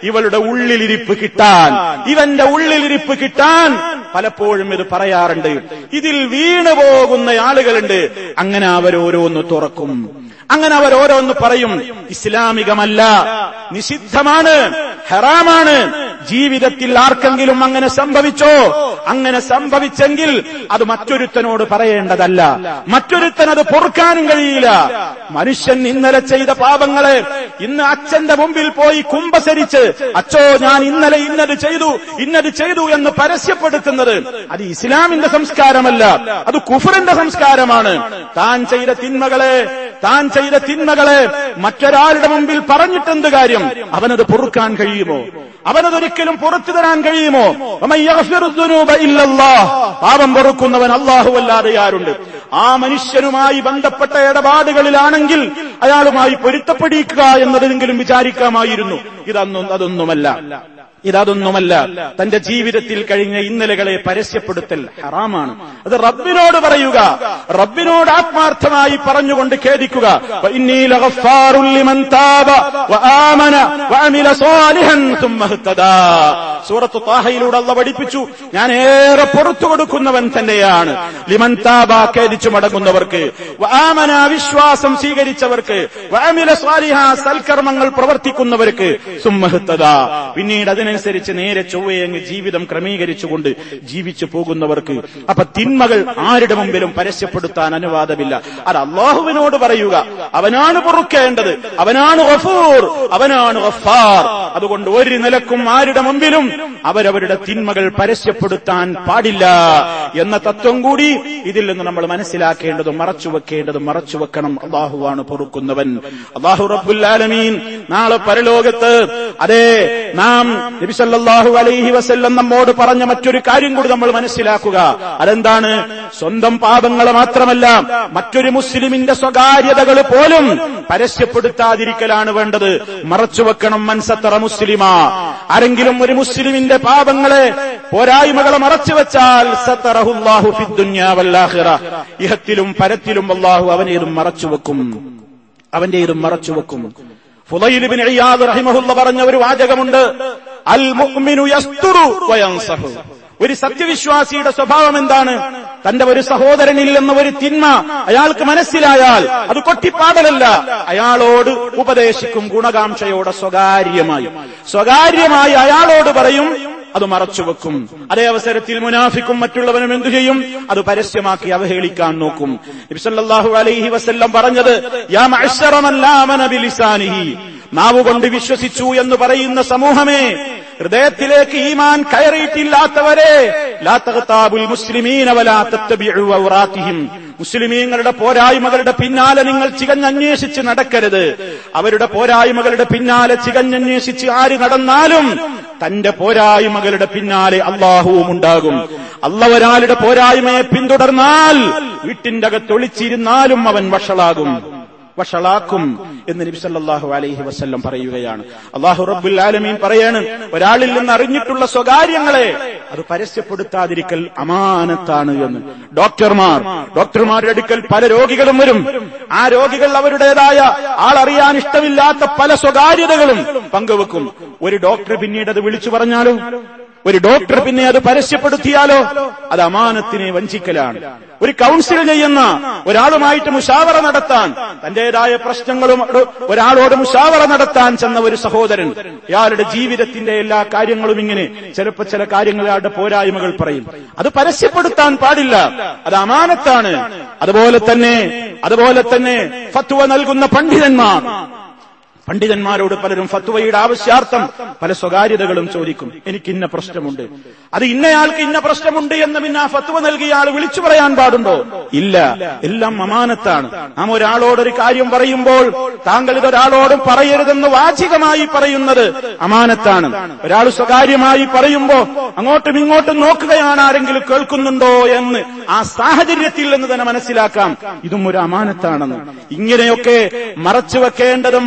ഇവളുടെ ഉള്ളിലിരിപ്പ് കിട്ടാൻ ഇവന്റെ ഉള്ളിലിരിപ്പ് കിട്ടാൻ പലപ്പോഴും ഇത് പറയാറുണ്ട് ഇതിൽ വീണു പോകുന്ന ആളുകളുണ്ട് അങ്ങനെ അവരോരോന്ന് തുറക്കും അങ്ങനെ അവർ ഓരോന്ന് പറയും ഇസ്ലാമികമല്ല നിഷിദ്ധമാണ് ഹറാമാണ് ജീവിതത്തിൽ ആർക്കെങ്കിലും അങ്ങനെ സംഭവിച്ചോ അങ്ങനെ സംഭവിച്ചെങ്കിൽ അത് മറ്റൊരുത്തനോട് പറയേണ്ടതല്ല മറ്റൊരുത്തൻ അത് പൊറുക്കാനും കഴിയില്ല മനുഷ്യൻ ഇന്നലെ ചെയ്ത പാപങ്ങളെ ഇന്ന് അച്ഛന്റെ മുമ്പിൽ പോയി കുമ്പസരിച്ച് അച്ചോ ഞാൻ ഇന്നലെ ഇന്നത് ചെയ്തു ഇന്നത് ചെയ്തു എന്ന് പരസ്യപ്പെടുത്തുന്നത് അത് ഇസ്ലാമിന്റെ സംസ്കാരമല്ല അത് കുഫറിന്റെ സംസ്കാരമാണ് താൻ ചെയ്ത തിന്മകളെ താൻ ചെയ്ത തിന്മകളെ മറ്റൊരാളുടെ മുമ്പിൽ പറഞ്ഞിട്ടെന്ത് കാര്യം അവനത് പൊറുക്കാൻ കഴിയുമോ അവനതൊരിക്കലും പുറത്തു തരാൻ കഴിയുമോ വമൻ യഗ്ഫിറു ദുനൂബ ഇല്ലല്ലാഹ്. പാപം പൊറുക്കുന്നവൻ അള്ളാഹു അല്ലാതെ ആരുണ്ട് ആ മനുഷ്യനുമായി ബന്ധപ്പെട്ട ഇടപാടുകളിലാണെങ്കിൽ അയാളുമായി പൊരുത്തപ്പെടിക്കുക എന്നതെങ്കിലും വിചാരിക്കാമായിരുന്നു ഇതൊന്നും അതൊന്നുമല്ല ഇതൊന്നുമല്ല തന്റെ ജീവിതത്തിൽ കഴിഞ്ഞ ഇന്നലകളെ പരസ്യപ്പെടുത്തൽ ഹറാമാണ് അത് റബ്ബിനോട് പറയുക റബ്ബിനോട് ആത്മാർത്ഥമായി പറഞ്ഞുകൊണ്ട് ഖേദിക്കുക وإني لغفار لمن تاب وآمن وعمل صالحا ثم اهتدى സൂറത്ത് താഹയിലൂടെ അള്ള പഠിപ്പിച്ചു ഞാൻ ഏറെ പുറത്തു കൊടുക്കുന്നവൻ തന്നെയാണ് ലിമൻ താബ ഖേദിച്ചു മടങ്ങുന്നവർക്ക് വആമന വിശ്വാസം സ്വീകരിച്ചവർക്ക് വഅമില സ്വാലിഹ സൽക്കർമ്മങ്ങൾ പ്രവർത്തിക്കുന്നവർക്ക് സുമ്മഹത്തത പിന്നീട് അതിനനുസരിച്ച് നേരെ ചൊവ്വയങ്ങ് ജീവിതം ക്രമീകരിച്ചുകൊണ്ട് ജീവിച്ചു പോകുന്നവർക്ക് അപ്പൊ തിന്മകൾ ആരുടെ മുമ്പിലും പരസ്യപ്പെടുത്താൻ അനുവാദമില്ല അത് അള്ളാഹുവിനോട് പറയുക അവനാണ് പൊറുക്കേണ്ടത് അവനാണ് ഗഫൂർ അവനാണ് ഗഫാർ അതുകൊണ്ട് ഒരു നിലക്കും ആരുടെ മുമ്പിലും അവരവരുടെ തിന്മകൾ പരസ്യപ്പെടുത്താൻ പാടില്ല എന്ന തത്വം കൂടി ഇതിൽ നിന്ന് നമ്മൾ മനസ്സിലാക്കേണ്ടതും മറച്ചു വെക്കേണ്ടതും മറച്ചു വെക്കണം അള്ളാഹുവാണ് പൊറുക്കുന്നവൻ അള്ളാഹു റബ്ബുല്ലാലമീൻ നാളെ പരലോകത്ത് അതെ നാം നബിസല്ലാഹു അലൈഹി വസല്ലം നമ്മോട് പറഞ്ഞ മറ്റൊരു കാര്യം കൂടി നമ്മൾ മനസ്സിലാക്കുക അതെന്താണ് സ്വന്തം പാപങ്ങൾ മാത്രമല്ല മറ്റൊരു മുസ്ലിമിന്റെ സ്വകാര്യതകൾ പോലും പരസ്യപ്പെടുത്താതിരിക്കലാണ് വേണ്ടത് മറച്ചുവെക്കണം മൻസത്തറ മുസ്ലിമാ ആരെങ്കിലും ഒരു മുസ്ലിമിന്റെ പാപങ്ങളെ പോരായ്മകളെ മറച്ചുവെച്ചാൽ സത്തറഹുല്ലാഹു ഫിദ്ദുന്യാവല്ലാഹിറ ഇഹത്തിലും പരത്തിലും അള്ളാഹു അവനേതും മറച്ചുവെക്കും അവന്റേതും മറച്ചുവെക്കും ഫുലൈലിബിൻ ഇയാദ് റഹിമഹുല്ല പറഞ്ഞ ഒരു വാചകമുണ്ട് അൽ മുഅ്മിനു യസ്തുറു വയൻസഹു ഒരു സത്യവിശ്വാസിയുടെ സ്വഭാവം എന്താണ് തന്റെ ഒരു സഹോദരനിൽ എന്ന ഒരു തിന്മ അയാൾക്ക് മനസ്സിലായാൽ അത് കൊട്ടിപ്പാടലല്ല അയാളോട് ഉപദേശിക്കും ഗുണകാംക്ഷയോടെ സ്വകാര്യമായി സ്വകാര്യമായി അയാളോട് പറയും അത് മറച്ചുവെക്കും അതേ അവസരത്തിൽ മുനാഫിക്കും മറ്റുള്ളവനും എന്തു ചെയ്യും അത് പരസ്യമാക്കി അവഹേളിക്കാൻ നോക്കും നബിസല്ലാഹു അലൈഹി വസല്ലം പറഞ്ഞത് യാ മഅ്ശറ മൻ ലാമന ബിലിസാനിഹി നാവ് കൊണ്ട് വിശ്വസിച്ചു എന്ന് പറയുന്ന സമൂഹമേ ഹൃദയത്തിലേക്ക് ഈമാൻ കയറിയിട്ടില്ലാത്തവരെ ലാ തഗ്താബുൽ മുസ്ലിമീന വലാ തത്തബിഉ ഔറാത്തിഹിം മുസ്ലിമീങ്ങളുടെ പോരായ്മകളുടെ പിന്നാലെ നിങ്ങൾ ചികഞ്ഞന്വേഷിച്ച് നടക്കരുത് അവരുടെ പോരായ്മകളുടെ പിന്നാലെ ചികഞ്ഞന്വേഷിച്ച് ആര് നടന്നാലും തന്റെ പോരായ്മകളുടെ പിന്നാലെ അള്ളാഹുവും ഉണ്ടാകും അള്ള ഒരാളുടെ പോരായ്മയെ പിന്തുടർന്നാൽ വീട്ടിന്റെ അകത്ത് ഒളിച്ചിരുന്നാലും അവൻ വഷളാകും വഷളാക്കും എന്ന് നബി സല്ലല്ലാഹു അലൈഹി വസല്ലം പറയുകയാണ് അള്ളാഹു റബ്ബുൽ ആലമീൻ പറയാണ് ഒരാളിൽ നിന്ന് അറിഞ്ഞിട്ടുള്ള സ്വകാര്യങ്ങളെ അത് പരസ്യപ്പെടുത്താതിരിക്കൽ അമാനത്താണ് എന്ന് ഡോക്ടർമാർ ഡോക്ടർമാരുടെ അടുക്കൽ പല രോഗികളും വരും ആ രോഗികൾ അവരുടേതായ ആളറിയാൻ ഇഷ്ടമില്ലാത്ത പല സ്വകാര്യതകളും പങ്കുവെക്കും ഒരു ഡോക്ടർ പിന്നീട് അത് വിളിച്ചു പറഞ്ഞാലോ ഒരു ഡോക്ടർ പിന്നെ അത് പരസ്യപ്പെടുത്തിയാലോ അത് അമാനത്തിനെ വഞ്ചിക്കലാണ് ഒരു കൗൺസിൽ ചെയ്യുന്ന ഒരാളുമായിട്ട് മുഷാവറ നടത്താൻ തന്റേതായ പ്രശ്നങ്ങളും ഒരാളോട് മുഷാവറ നടത്താൻ ചെന്ന ഒരു സഹോദരൻ ഇയാളുടെ ജീവിതത്തിന്റെ എല്ലാ കാര്യങ്ങളും ഇങ്ങനെ ചിലപ്പോ ചില കാര്യങ്ങൾ അയാളുടെ പോരായ്മകൾ പറയും അത് പരസ്യപ്പെടുത്താൻ പാടില്ല അത് അമാനത്താണ് അതുപോലെ തന്നെ അതുപോലെ തന്നെ ഫത്വ നൽകുന്ന പണ്ഡിതന്മാർ പണ്ഡിതന്മാരോട് പലരും ഫത്വയുടെ ആവശ്യാർത്ഥം പല സ്വകാര്യതകളും ചോദിക്കും എനിക്ക് ഇന്ന പ്രശ്നമുണ്ട് അത് ഇന്നയാൾക്ക് ഇന്ന പ്രശ്നമുണ്ട് എന്ന് പിന്നെ ആ ഫത്വ നൽകിയ ആൾ വിളിച്ചു പറയാൻ പാടുണ്ടോ ഇല്ല എല്ലാം അമാനത്താണ് നാം ഒരാളോടൊരു കാര്യം പറയുമ്പോൾ താങ്കൾ ഇതൊരാളോടും പറയരുതെന്ന് വാചികമായി പറയുന്നത് അമാനത്താണ് ഒരാൾ സ്വകാര്യമായി പറയുമ്പോ അങ്ങോട്ടും ഇങ്ങോട്ടും നോക്കുകയാണ് ആരെങ്കിലും കേൾക്കുന്നുണ്ടോ എന്ന് ആ സാഹചര്യത്തിൽ നിന്ന് തന്നെ മനസ്സിലാക്കാം ഇതും ഒരു അമാനത്താണെന്ന് ഇങ്ങനെയൊക്കെ മറച്ചു വെക്കേണ്ടതും മറച്ചു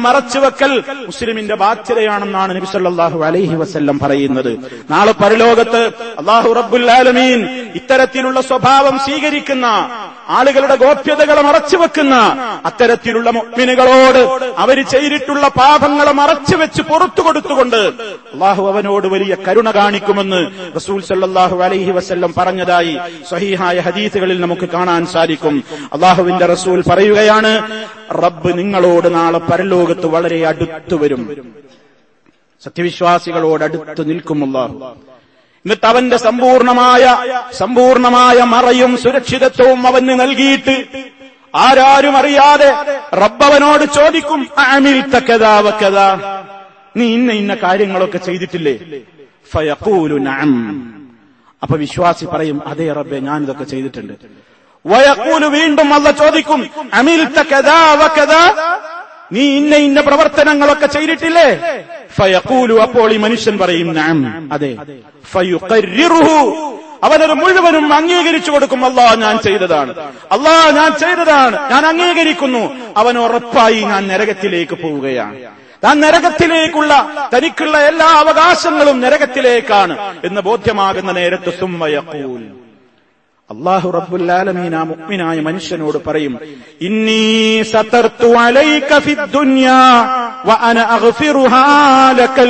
മറച്ചുവെക്കൽ മുസ്ലിമിന്റെ ബാധ്യതയാണെന്നാണ് നബി സല്ലല്ലാഹു അലൈഹി വസല്ലം പറയുന്നത് നാളെ പരലോകത്ത് അള്ളാഹു റബ്ബുൽ ആലമീൻ ഇത്തരത്തിലുള്ള സ്വഭാവം സ്വീകരിക്കുന്ന ആളുകളുടെ ഗോപ്യതകളെ മറച്ചുവെക്കുന്ന അത്തരത്തിലുള്ള മുഅ്മിനുകളോട് അവർ ചെയ്തിട്ടുള്ള പാപങ്ങളെ മറച്ചുവെച്ച് പുറത്തു കൊടുത്തുകൊണ്ട് അള്ളാഹു അവനോട് വലിയ കരുണ കാണിക്കുമെന്ന് റസൂൽ സല്ലല്ലാഹു അലൈഹി വസല്ലം പറഞ്ഞതായി സ്വഹീഹായ ഹദീസുകളിൽ നമുക്ക് കാണാൻ സാധിക്കും അള്ളാഹുവിന്റെ റസൂൽ പറയുകയാണ് റബ്ബ് നിങ്ങളോട് നാളെ പരലോകത്ത് വളരെ അടുത്തു വരും സത്യവിശ്വാസികളോട് അടുത്ത് നിൽക്കും അള്ളാഹു എന്നിട്ട് അവന്റെ സമ്പൂർണമായ സമ്പൂർണമായ മറയും സുരക്ഷിതത്വവും അവന് നൽകിയിട്ട് ആരാരും അറിയാതെ റബ്ബവനോട് ചോദിക്കും അമിൽ തക്കതാവക്കഥ നീ ഇന്ന ഇന്ന കാര്യങ്ങളൊക്കെ ചെയ്തിട്ടില്ലേ ഫയഖൂലു നഅം അപ്പൊ വിശ്വാസി പറയും അതേ റബ്ബെ ഞാൻ ഇതൊക്കെ ചെയ്തിട്ടുണ്ട് വയക്കൂലു വീണ്ടും അല്ല ചോദിക്കും അമിൽ തക്കതാവക്കഥ നീ ഇന്ന ഇന്ന പ്രവർത്തനങ്ങളൊക്കെ ചെയ്തിട്ടില്ലേ ഫയഖൂലു അപ്പോൾ ഈ മനുഷ്യൻ പറയും നഅം അതെ ഫയുഖർറിറുഹു അവനത് മുഴുവനും അംഗീകരിച്ചു കൊടുക്കും അല്ലാ ഞാൻ ചെയ്തതാണ് അല്ലാ ഞാൻ ചെയ്തതാണ് ഞാൻ അംഗീകരിക്കുന്നു അവൻ ഉറപ്പായി ഞാൻ നരകത്തിലേക്ക് പോവുകയാണ് താൻ നരകത്തിലേക്കുള്ള തനിക്കുള്ള എല്ലാ അവകാശങ്ങളും നരകത്തിലേക്കാണ് എന്ന് ബോധ്യമാകുന്ന നേരത്ത് സുമ്മയക്കൂൽ അള്ളാഹു റബ്ബുല്ലാലമീന മുഅ്മിനായ മനുഷ്യനോട് പറയും ഇന്നീ സതർതു അലൈക ഫിദ് ദുനിയാ വഅന അഗ്ഫിറുഹാ ലകൽ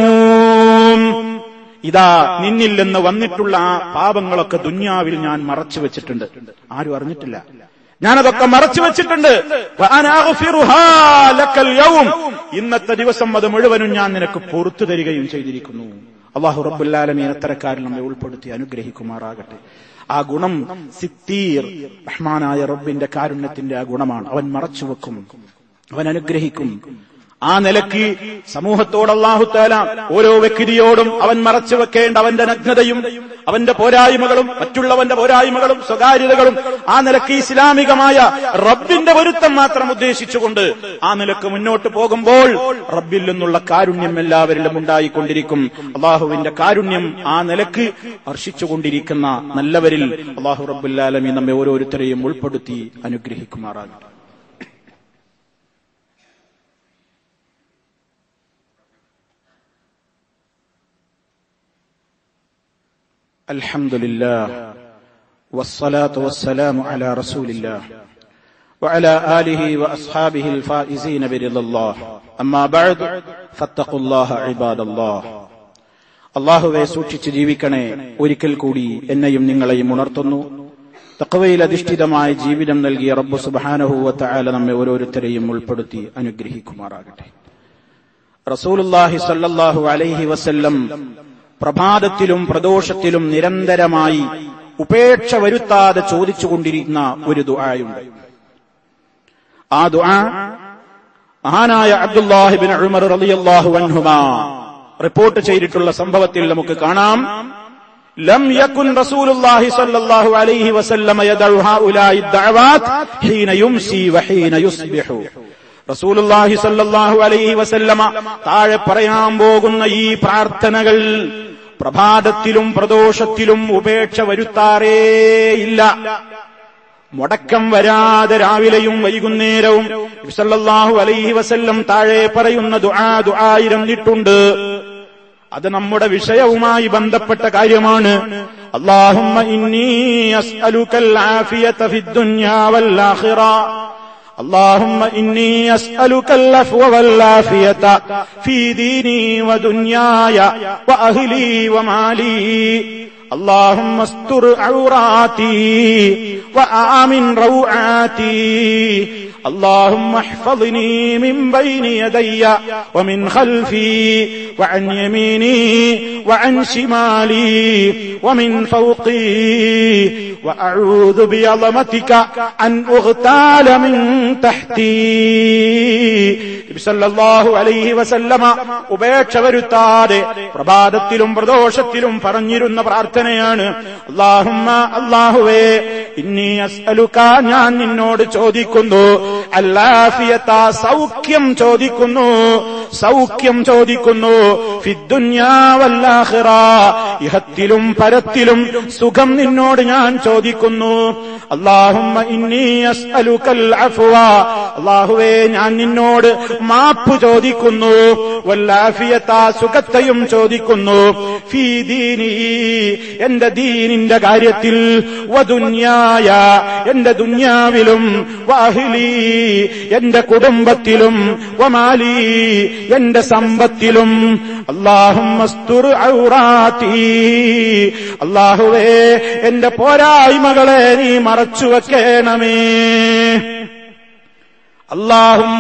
യൗം ഇതാ നിന്നിൽ നിന്ന് വന്നിട്ടുള്ള ആ പാപങ്ങളൊക്കെ ദുന്യാവിൽ ഞാൻ മറച്ചു വെച്ചിട്ടുണ്ട് ആരും അറിഞ്ഞിട്ടില്ല ഞാനതൊക്കെ മറച്ചു വെച്ചിട്ടുണ്ട് വഅന അഗ്ഫിറുഹാ ലകൽ യൗം ഇന്നത്തെ ദിവസം അത് മുഴുവനും ഞാൻ നിനക്ക് പുറത്തു തരികയും ചെയ്തിരിക്കുന്നു അള്ളാഹു റബ്ബുല്ലാലമീൻ അത്തരക്കാരിൽ നമ്മെ ഉൾപ്പെടുത്തി അനുഗ്രഹിക്കുമാറാകട്ടെ ആ ഗുണം സിത്തീർ റഹ്മാനായ റബ്ബിന്റെ കാരുണ്യത്തിന്റെ ആ ഗുണമാണ് അവൻ മറച്ചു വെക്കും അവൻ അനുഗ്രഹിക്കും ആ നിലയ്ക്ക് സമൂഹത്തോട് അള്ളാഹുത്താല ഓരോ വ്യക്തിയോടും അവൻ മറച്ചു വെക്കേണ്ട അവന്റെ നഗ്നതയും അവന്റെ പോരായ്മകളും മറ്റുള്ളവന്റെ പോരായ്മകളും സ്വകാര്യതകളും ആ നിലയ്ക്ക് ഇസ്ലാമികമായ റബ്ബിന്റെ പൊരുത്തം മാത്രം ഉദ്ദേശിച്ചുകൊണ്ട് ആ നിലക്ക് മുന്നോട്ട് പോകുമ്പോൾ റബ്ബിൽ നിന്നുള്ള കാരുണ്യം എല്ലാവരിലും ഉണ്ടായിക്കൊണ്ടിരിക്കും അള്ളാഹുവിന്റെ കാരുണ്യം ആ നിലക്ക് ഹർഷിച്ചുകൊണ്ടിരിക്കുന്ന നല്ലവരിൽ അള്ളാഹു റബ്ബുല്ലാലമി നമ്മെ ഓരോരുത്തരെയും ഉൾപ്പെടുത്തി അനുഗ്രഹിക്കുമാറാകും الحمد لله والصلاة والسلام على رسول الله وعلى آله وأصحابه الفائزين برضا الله أما بعد فاتقوا الله عباد الله അള്ളാഹുവെ സൂക്ഷിച്ച് ജീവിക്കണേ ഒരിക്കൽ കൂടി എന്നെയും നിങ്ങളെയും ഉണർത്തുന്നു തക്കവയിൽ അധിഷ്ഠിതമായ ജീവിതം നൽകിയ റബ്ബു സുബാനഹുവത്ത ആല നമ്മെ ഓരോരുത്തരെയും ഉൾപ്പെടുത്തി അനുഗ്രഹിക്കുമാറാകട്ടെ റസൂലുല്ലാഹി സല്ലല്ലാഹു അലൈഹി വസല്ലം പ്രഭാതത്തിലും പ്രദോഷത്തിലും നിരന്തരമായി ഉപേക്ഷ വരുത്താതെ ചോദിച്ചുകൊണ്ടിരിക്കുന്ന ഒരു ദുആയുണ്ട് ആ ദുആ മഹാനായ അബ്ദുല്ലാഹിബിൻ ഉമർ റളിയല്ലാഹു അൻഹുമാ റിപ്പോർട്ട് ചെയ്തിട്ടുള്ള സംഭവത്തിൽ നമുക്ക് കാണാം ലം യകുൻ റസൂലുള്ളാഹി സ്വല്ലല്ലാഹു അലൈഹി വസല്ലമ യദഉ ഹൗലായി ദഅവാത് ഹീന യുംസി വഹീന യുസ്ബിഹു റസൂലുള്ളാഹി സ്വല്ലല്ലാഹു അലൈഹി വസല്ലമ താഴെ പറയാൻ പോകുന്ന ഈ പ്രാർത്ഥനകൾ പ്രഭാതത്തിലും പ്രദോഷത്തിലും ഉപേക്ഷ വരുത്താറേയില്ല മുടക്കം വരാതെ രാവിലെയും വൈകുന്നേരവും സല്ലല്ലാഹു അലൈഹി വസല്ലം താഴെ പറയുന്ന ദുആ ദുആയിരുന്നിട്ടുണ്ട് അത് നമ്മുടെ വിഷയവുമായി ബന്ധപ്പെട്ട കാര്യമാണ് അല്ലാഹുമ്മ ഇന്നി അസ്അലുക്കൽ ആഫിയത ഫിദ് ദുനിയാ വൽ ആഖിറ اللهم إني أسألك العفو والعافية في ديني ودنياي وأهلي ومالي اللهم استر عوراتي وآمن روعاتي اللهم احفظني من بين يدي ومن خلفي وعن يميني وعن شمالي ومن فوقي وأعوذ بعظمتك أن أغتال من تحتي സല്ലല്ലാഹു അലൈഹി വസല്ലമ ഉപേക്ഷ വരുത്താതെ പ്രഭാതത്തിലും പ്രദോഷത്തിലും പറഞ്ഞിരുന്ന പ്രാർത്ഥനയാണ് അള്ളാഹുമ്മ അള്ളാഹുവേ ഇന്നീ അസ്അലുക ഞാൻ നിന്നോട് ചോദിക്കുന്നു അല്ലാഫിയത്ത സൗഖ്യം ചോദിക്കുന്നു സൗഖ്യം ചോദിക്കുന്നു ഫിദ്ദുന്യാവല്ലാഹിറ ഇഹത്തിലും പരത്തിലും സുഖം നിന്നോട് ഞാൻ ചോദിക്കുന്നു അള്ളാഹുമ്മ ഇന്നീ അസ്അലുക്കൽ അഫ്വ അള്ളാഹുവേ ഞാൻ നിന്നോട് മാപ്പ് ചോദിക്കുന്നു വല്ലാഫിയത്ത സുഖത്തെയും ചോദിക്കുന്നു ഫീ ദീനി എന്റെ ദീനിന്റെ കാര്യത്തിൽ വദുന്യായ എന്റെ ദുന്യാവിലും വാഹിലി എന്റെ കുടുംബത്തിലും വമാലി എന്റെ സമ്പത്തിലും അള്ളാഹും അള്ളാഹുവേ എന്റെ പോരായ്മകളെ നീ മറച്ചു വെക്കണമേ അള്ളാഹും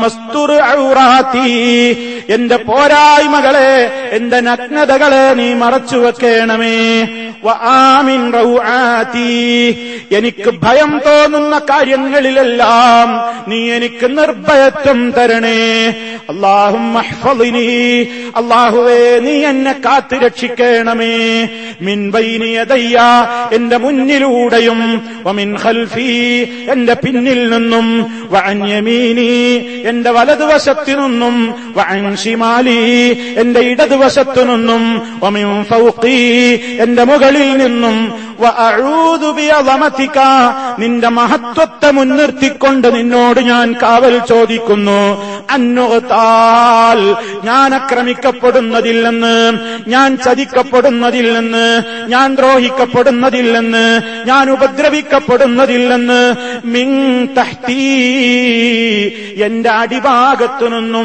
എന്റെ പോരായ്മകളെ എന്റെ നഗ്നതകളെ നീ മറച്ചു വെക്കണമേ വആമിൻ റൗആതി എനിക്ക് ഭയം തോന്നുന്ന കാര്യങ്ങളിലെല്ലാം നീ എനിക്ക് നിർഭയത്വം തരണേ അള്ളാഹും അള്ളാഹുവേ നീ എന്നെ കാത്തു രക്ഷിക്കണമേ മിൻ ബൈനിയതയ്യ എന്റെ മുന്നിലൂടെയും വമിൻ ഖൽഫി എന്റെ പിന്നിൽ നിന്നും വഅൻ യമീനി എന്റെ വലതുവശത്തു നിന്നും വഅൻ ഷിമാലി എന്റെ ഇടതുവശത്തു നിന്നും വമിൻ ഫൗഖി എന്റെ മുകളിൽ നിന്നും വഅഊദു ബിഅളമതിക നിന്റെ മഹത്വത്തെ മുൻനിർത്തിക്കൊണ്ട് നിന്നോട് ഞാൻ കാവൽ ചോദിക്കുന്നു അന്നുത്താൽ ഞാൻ ആക്രമിക്കപ്പെടുന്നതിൽ നിന്ന് ഞാൻ ചതിക്കപ്പെടുന്നതിൽ നിന്ന് ഞാൻ ദ്രോഹിക്കപ്പെടുന്നതിൽ നിന്ന് ഞാൻ ഉപദ്രവിക്കപ്പെടുന്നതിൽ നിന്ന് മിൻ തഹ്തീ എന്റെ അടിഭാഗത്തു നിന്നും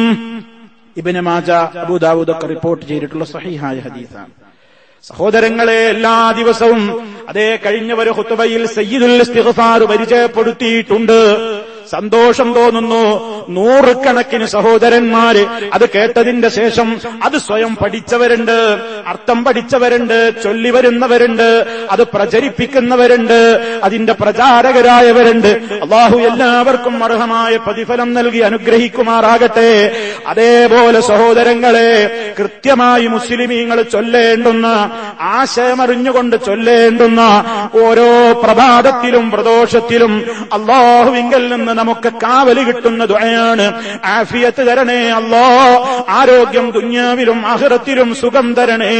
ഇബിന് മാജ അബൂദാവൂദൊക്കെ റിപ്പോർട്ട് ചെയ്തിട്ടുള്ള സഹിഹായ ഹദീസാണ് സഹോദരങ്ങളെ എല്ലാ ദിവസവും അതേ കഴിഞ്ഞ ഒരു ഹുത്തുബയിൽ സയ്യിദുൽ ഇസ്തിഗ്ഫാർ പരിചയപ്പെടുത്തിയിട്ടുണ്ട് സന്തോഷം തോന്നുന്നു നൂറുകണക്കിന് സഹോദരന്മാര് അത് കേട്ടതിന്റെ ശേഷം അത് സ്വയം പഠിച്ചവരുണ്ട് അർത്ഥം പഠിച്ചവരുണ്ട് ചൊല്ലി വരുന്നവരുണ്ട് അത് പ്രചരിപ്പിക്കുന്നവരുണ്ട് അതിന്റെ പ്രചാരകരായവരുണ്ട് അള്ളാഹു എല്ലാവർക്കും അർഹമായ പ്രതിഫലം നൽകി അനുഗ്രഹിക്കുമാറാകട്ടെ അതേപോലെ സഹോദരങ്ങളെ കൃത്യമായി മുസ്ലിമീങ്ങൾ ചൊല്ലേണ്ടുന്ന ആശയമറിഞ്ഞുകൊണ്ട് ചൊല്ലേണ്ടുന്ന ഓരോ പ്രഭാതത്തിലും പ്രദോഷത്തിലും അള്ളാഹുവിങ്കൽ നിന്ന് നമുക്ക് കാവല് കിട്ടുന്ന ദുആയാണ് ആഫിയത്ത് തരണേ അല്ലോ ആരോഗ്യം ദുന്യാവിലും അഹ്റത്തിലും സുഖം തരണേ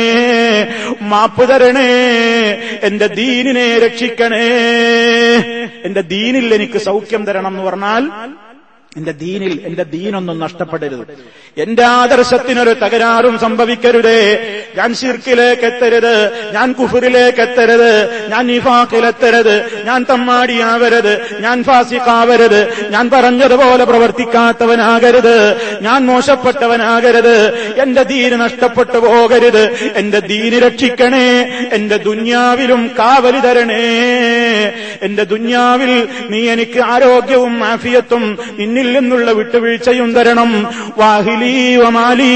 മാപ്പ് തരണേ എന്റെ ദീനിനെ രക്ഷിക്കണേ എന്റെ ദീനിൽ എനിക്ക് സൗഖ്യം തരണം എന്ന് പറഞ്ഞാൽ എന്റെ ദീനിൽ എന്റെ ദീനൊന്നും നഷ്ടപ്പെടരുത് എന്റെ ആദർശത്തിനൊരു തകരാറും സംഭവിക്കരുതേ ഞാൻ ഷിർക്കിലേക്ക് എത്തരുത് ഞാൻ കുഫറിലേക്ക് എത്തരുത് ഞാൻ നിഫാക്കിലെത്തരുത് ഞാൻ തമ്മാടിയാവരുത് ഞാൻ ഫാസിഖാവരുത് ഞാൻ പറഞ്ഞതുപോലെ പ്രവർത്തിക്കാത്തവനാകരുത് ഞാൻ മോശപ്പെട്ടവനാകരുത് എന്റെ ദീന് നഷ്ടപ്പെട്ടു പോകരുത് എന്റെ ദീന് രക്ഷിക്കണേ എന്റെ ദുന്യാവിലും കാവലി തരണേ എന്റെ ദുന്യാവിൽ നീ എനിക്ക് ആരോഗ്യവും ആഫിയത്തും നിന്നിൽ നിന്നുള്ള വിട്ടുവീഴ്ചയും തരണം വാഹിലി വമാലി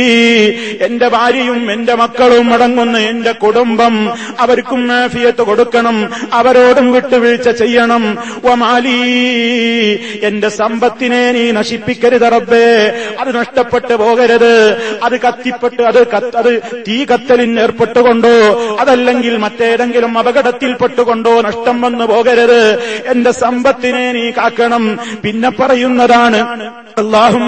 എന്റെ ഭാര്യയും എന്റെ മക്കളും അടങ്ങുന്ന എന്റെ കുടുംബം അവർക്കും ആഫിയത്ത് കൊടുക്കണം അവരോടും വിട്ടുവീഴ്ച ചെയ്യണം വമാലി എന്റെ സമ്പത്തിനെ നീ നശിപ്പിക്കരുത് റബ്ബേ അത് നഷ്ടപ്പെട്ടു പോകരുത് അത് കത്തിപ്പെട്ട് അത് കത്ത് അത് തീ കത്തലിന് ഏർപ്പെട്ടുകൊണ്ടോ അതല്ലെങ്കിൽ മറ്റേതെങ്കിലും അപകടത്തിൽപ്പെട്ടുകൊണ്ടോ നഷ്ടം വന്നു പോകരുത് എന്റെ സമ്പത്തിനെ നീ കാക്കണം പിന്നെ പറയുന്നതാണ് അള്ളാഹും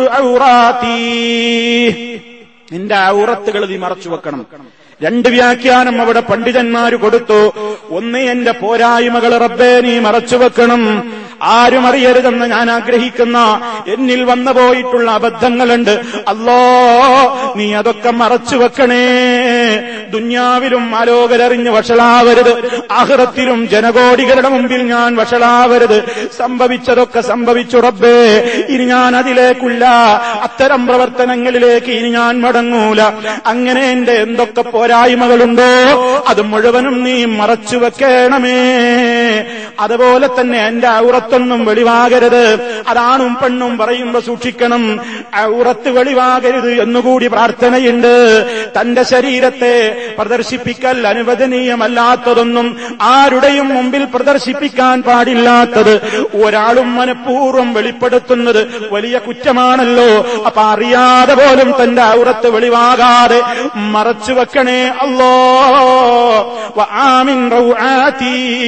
നിന്റെ ഔറത്തുകൾ നീ മറച്ചു വെക്കണം രണ്ട് വ്യാഖ്യാനം അവിടെ പണ്ഡിതന്മാര് കൊടുത്തു ഒന്ന് എന്റെ പോരായ്മകൾ റബ്ബേ നീ മറച്ചു വെക്കണം ആരും അറിയരുതെന്ന് ഞാൻ ആഗ്രഹിക്കുന്ന എന്നിൽ വന്നു പോയിട്ടുള്ള അബദ്ധങ്ങളുണ്ട് അല്ലോ നീ അതൊക്കെ മറച്ചു വെക്കണേ ദുന്യാവിലും ആലോകരറിഞ്ഞ് വഷളാവരുത് ആഹ്റത്തിലും ജനകോടികളുടെ മുമ്പിൽ ഞാൻ വഷളാവരുത് സംഭവിച്ചതൊക്കെ സംഭവിച്ചു റബ്ബേ ഇനി ഞാൻ അതിലേക്കുള്ള അത്തരം പ്രവർത്തനങ്ങളിലേക്ക് ഇനി ഞാൻ മടങ്ങൂല അങ്ങനെ എന്റെ എന്തൊക്കെ പോരായ്മകളുണ്ടോ അത് മുഴുവനും നീ മറച്ചു വെക്കണമേ അതുപോലെ തന്നെ എന്റെ ഔറത്തൊന്നും വെളിവാകരുത് അതാണും പെണ്ണും പറയുമ്പോ സൂക്ഷിക്കണം ഔറത്ത് വെളിവാകരുത് എന്നുകൂടി പ്രാർത്ഥനയുണ്ട് തന്റെ ശരീരത്തെ പ്രദർശിപ്പിക്കൽ അനുവദനീയമല്ലാത്തതൊന്നും ആരുടെയും മുമ്പിൽ പ്രദർശിപ്പിക്കാൻ പാടില്ലാത്തത് ഒരാളും മനഃപൂർവ്വം വെളിപ്പെടുത്തുന്നത് വലിയ കുറ്റമാണല്ലോ അപ്പൊ അറിയാതെ പോലും തന്റെ ഔറത്ത് വെളിവാകാതെ മറച്ചു വെക്കണേ അല്ലോ ആമിൻ റൗആതീ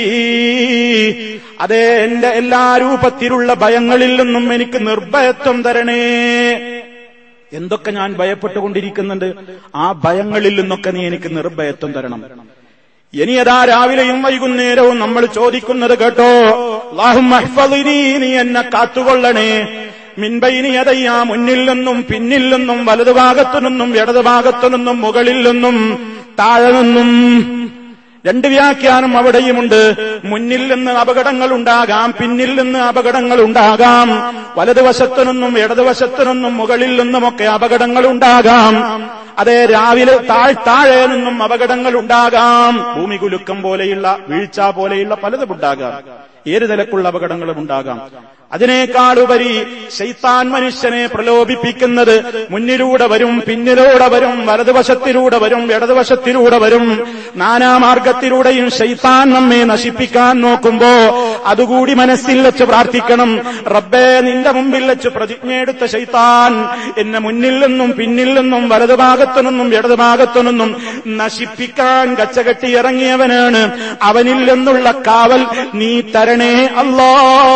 അതേ എന്റെ എല്ലാ രൂപത്തിലുള്ള ഭയങ്ങളിൽ നിന്നും എനിക്ക് നിർഭയത്വം തരണേ എന്തൊക്കെ ഞാൻ ഭയപ്പെട്ടുകൊണ്ടിരിക്കുന്നുണ്ട് ആ ഭയങ്ങളിൽ നിന്നൊക്കെ നീ എനിക്ക് നിർഭയത്വം തരണം ഇനി അതാ രാവിലെയും വൈകുന്നേരവും നമ്മൾ ചോദിക്കുന്നത് കേട്ടോ അല്ലാഹുമ്മ ഹ്ഫളിനി, നീ എന്നെ കാത്തുകൊള്ളണേ മിൻബൈനി അതയ്യ മുന്നിൽ നിന്നും പിന്നിൽ നിന്നും വലതുഭാഗത്തു നിന്നും ഇടതുഭാഗത്തു നിന്നും മുകളിൽ നിന്നും താഴെ നിന്നും രണ്ട് വ്യാഖ്യാനം അവിടെയുമുണ്ട് മുന്നിൽ നിന്ന് അപകടങ്ങൾ ഉണ്ടാകാം പിന്നിൽ നിന്ന് അപകടങ്ങൾ ഉണ്ടാകാം വലതുവശത്തു നിന്നും ഇടതുവശത്തു നിന്നും മുകളിൽ നിന്നുമൊക്കെ അപകടങ്ങൾ ഉണ്ടാകാം അതെ രാവിലെ താഴ് താഴെ നിന്നും അപകടങ്ങൾ ഉണ്ടാകാം ഭൂമി കുലുക്കം പോലെയുള്ള വീഴ്ച പോലെയുള്ള പലതും ഉണ്ടാകാം ഏത് നിലക്കുള്ള അപകടങ്ങളും ഉണ്ടാകാം അതിനേക്കാളുപരി ശൈത്താൻ മനുഷ്യനെ പ്രലോഭിപ്പിക്കുന്നത് മുന്നിലൂടെ വരും പിന്നിലൂടെ വരും വലതുവശത്തിലൂടെ വരും ഇടതുവശത്തിലൂടെ വരും നാനാമാർഗത്തിലൂടെയും ശൈത്താൻ നമ്മെ നശിപ്പിക്കാൻ നോക്കുമ്പോ അതുകൂടി മനസ്സിൽ വെച്ച് പ്രാർത്ഥിക്കണം റബ്ബേ നിന്റെ മുമ്പിൽ വെച്ച് പ്രതിജ്ഞയെടുത്ത ശൈത്താൻ എന്നെ മുന്നിൽ നിന്നും പിന്നിൽ നിന്നും വലതുഭാഗത്തു നിന്നും ഇടതുഭാഗത്തു നിന്നും നശിപ്പിക്കാൻ കച്ചകെട്ടി ഇറങ്ങിയവനാണ് അവനിൽ നിന്നുള്ള കാവൽ നീ തരണേ അല്ലാ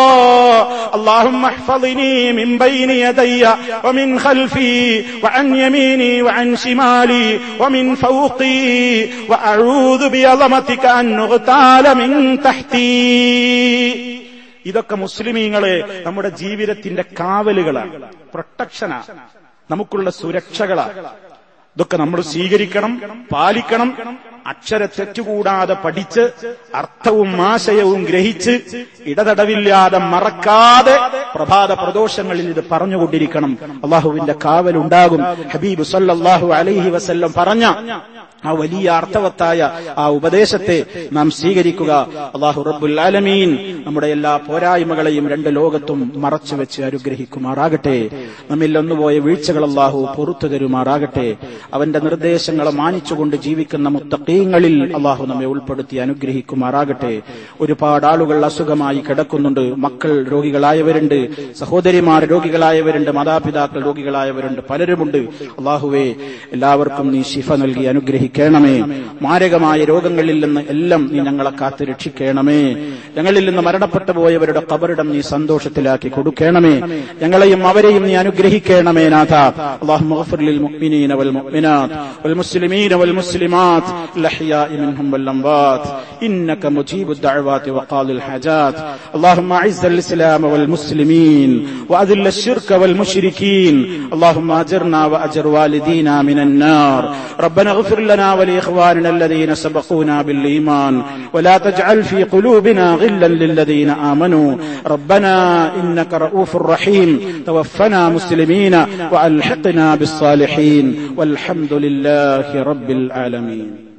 اللهم احفظني من بين يدي ومن خلفي وعن يميني وعن شمالي ومن فوقي وأعوذ بعظمتك أن نغتال من تحتي ഇതൊക്കെ മുസ്ലിമീങ്ങളെ നമ്മുടെ ജീവിതത്തിന്റെ കാവലുകളാണ് പ്രൊട്ടക്ഷനാ നമുക്കുള്ള സുരക്ഷകളാണ് ഇതൊക്കെ നമ്മൾ സ്വീകരിക്കണം പാലിക്കണം അക്ഷര തെറ്റുകൂടാതെ പഠിച്ച് അർത്ഥവും ആശയവും ഗ്രഹിച്ച് ഇടതടവില്ലാതെ മറക്കാതെ പ്രഭാത പ്രദോഷങ്ങളിൽ ഇത് പറഞ്ഞുകൊണ്ടിരിക്കണം അള്ളാഹുവിന്റെ കാവലുണ്ടാകും ഹബീബ് സല്ലല്ലാഹു അലൈഹി വസല്ലം പറഞ്ഞ ആ വലിയ അർത്ഥവത്തായ ആ ഉപദേശത്തെ നാം സ്വീകരിക്കുക അള്ളാഹു റബ്ബുൽ ആലമീൻ നമ്മുടെ എല്ലാ പോരായ്മകളെയും രണ്ട് ലോകത്തും മറച്ചു വെച്ച് അനുഗ്രഹിക്കുമാറാകട്ടെ നമ്മിൽ ഒന്നുപോയ വീഴ്ചകൾ അള്ളാഹു പുറത്തു തരുമാറാകട്ടെ അവന്റെ നിർദ്ദേശങ്ങളെ മാനിച്ചുകൊണ്ട് ജീവിക്കുന്ന മുത്തക്കീങ്ങളിൽ അള്ളാഹു നമ്മെ ഉൾപ്പെടുത്തി അനുഗ്രഹിക്കുമാറാകട്ടെ ഒരുപാട് ആളുകൾ അസുഖമായി കിടക്കുന്നുണ്ട് മക്കൾ രോഗികളായവരുണ്ട് സഹോദരിമാർ രോഗികളായവരുണ്ട് മാതാപിതാക്കൾ രോഗികളായവരുണ്ട് പലരുമുണ്ട് അള്ളാഹുവെ എല്ലാവർക്കും നീ ശിഫ നൽകി അനുഗ്രഹിക്കണമേ മാരകമായ രോഗങ്ങളിൽ നിന്ന് എല്ലാം നീ ഞങ്ങളെ കാത്ത് രക്ഷിക്കണമേ ഞങ്ങളിൽ നിന്ന് മരണപ്പെട്ടു പോയവരുടെ കബറിടം നീ സന്തോഷത്തിലാക്കി കൊടുക്കണമേ ഞങ്ങളെയും അവരെയും നീ അനുഗ്രഹിക്കണമേ നാഥ اللهم اغفر للمؤمنين والمؤمنات والمسلمين والمسلمات الأحياء منهم والأموات إنك مجيب الدعوات وقاضي الحاجات اللهم أعز الإسلام والمسلمين وأذل الشرك والمشركين اللهم أجرنا وأجر والدينا من النار ربنا اغفر لنا ولإخواننا الذين سبقونا بالإيمان ولا تجعل في قلوبنا غلا للذين آمنوا ربنا إنك رؤوف رحيم توفنا مسلمين وألحقنا بالصالحين والحمد لله رب العالمين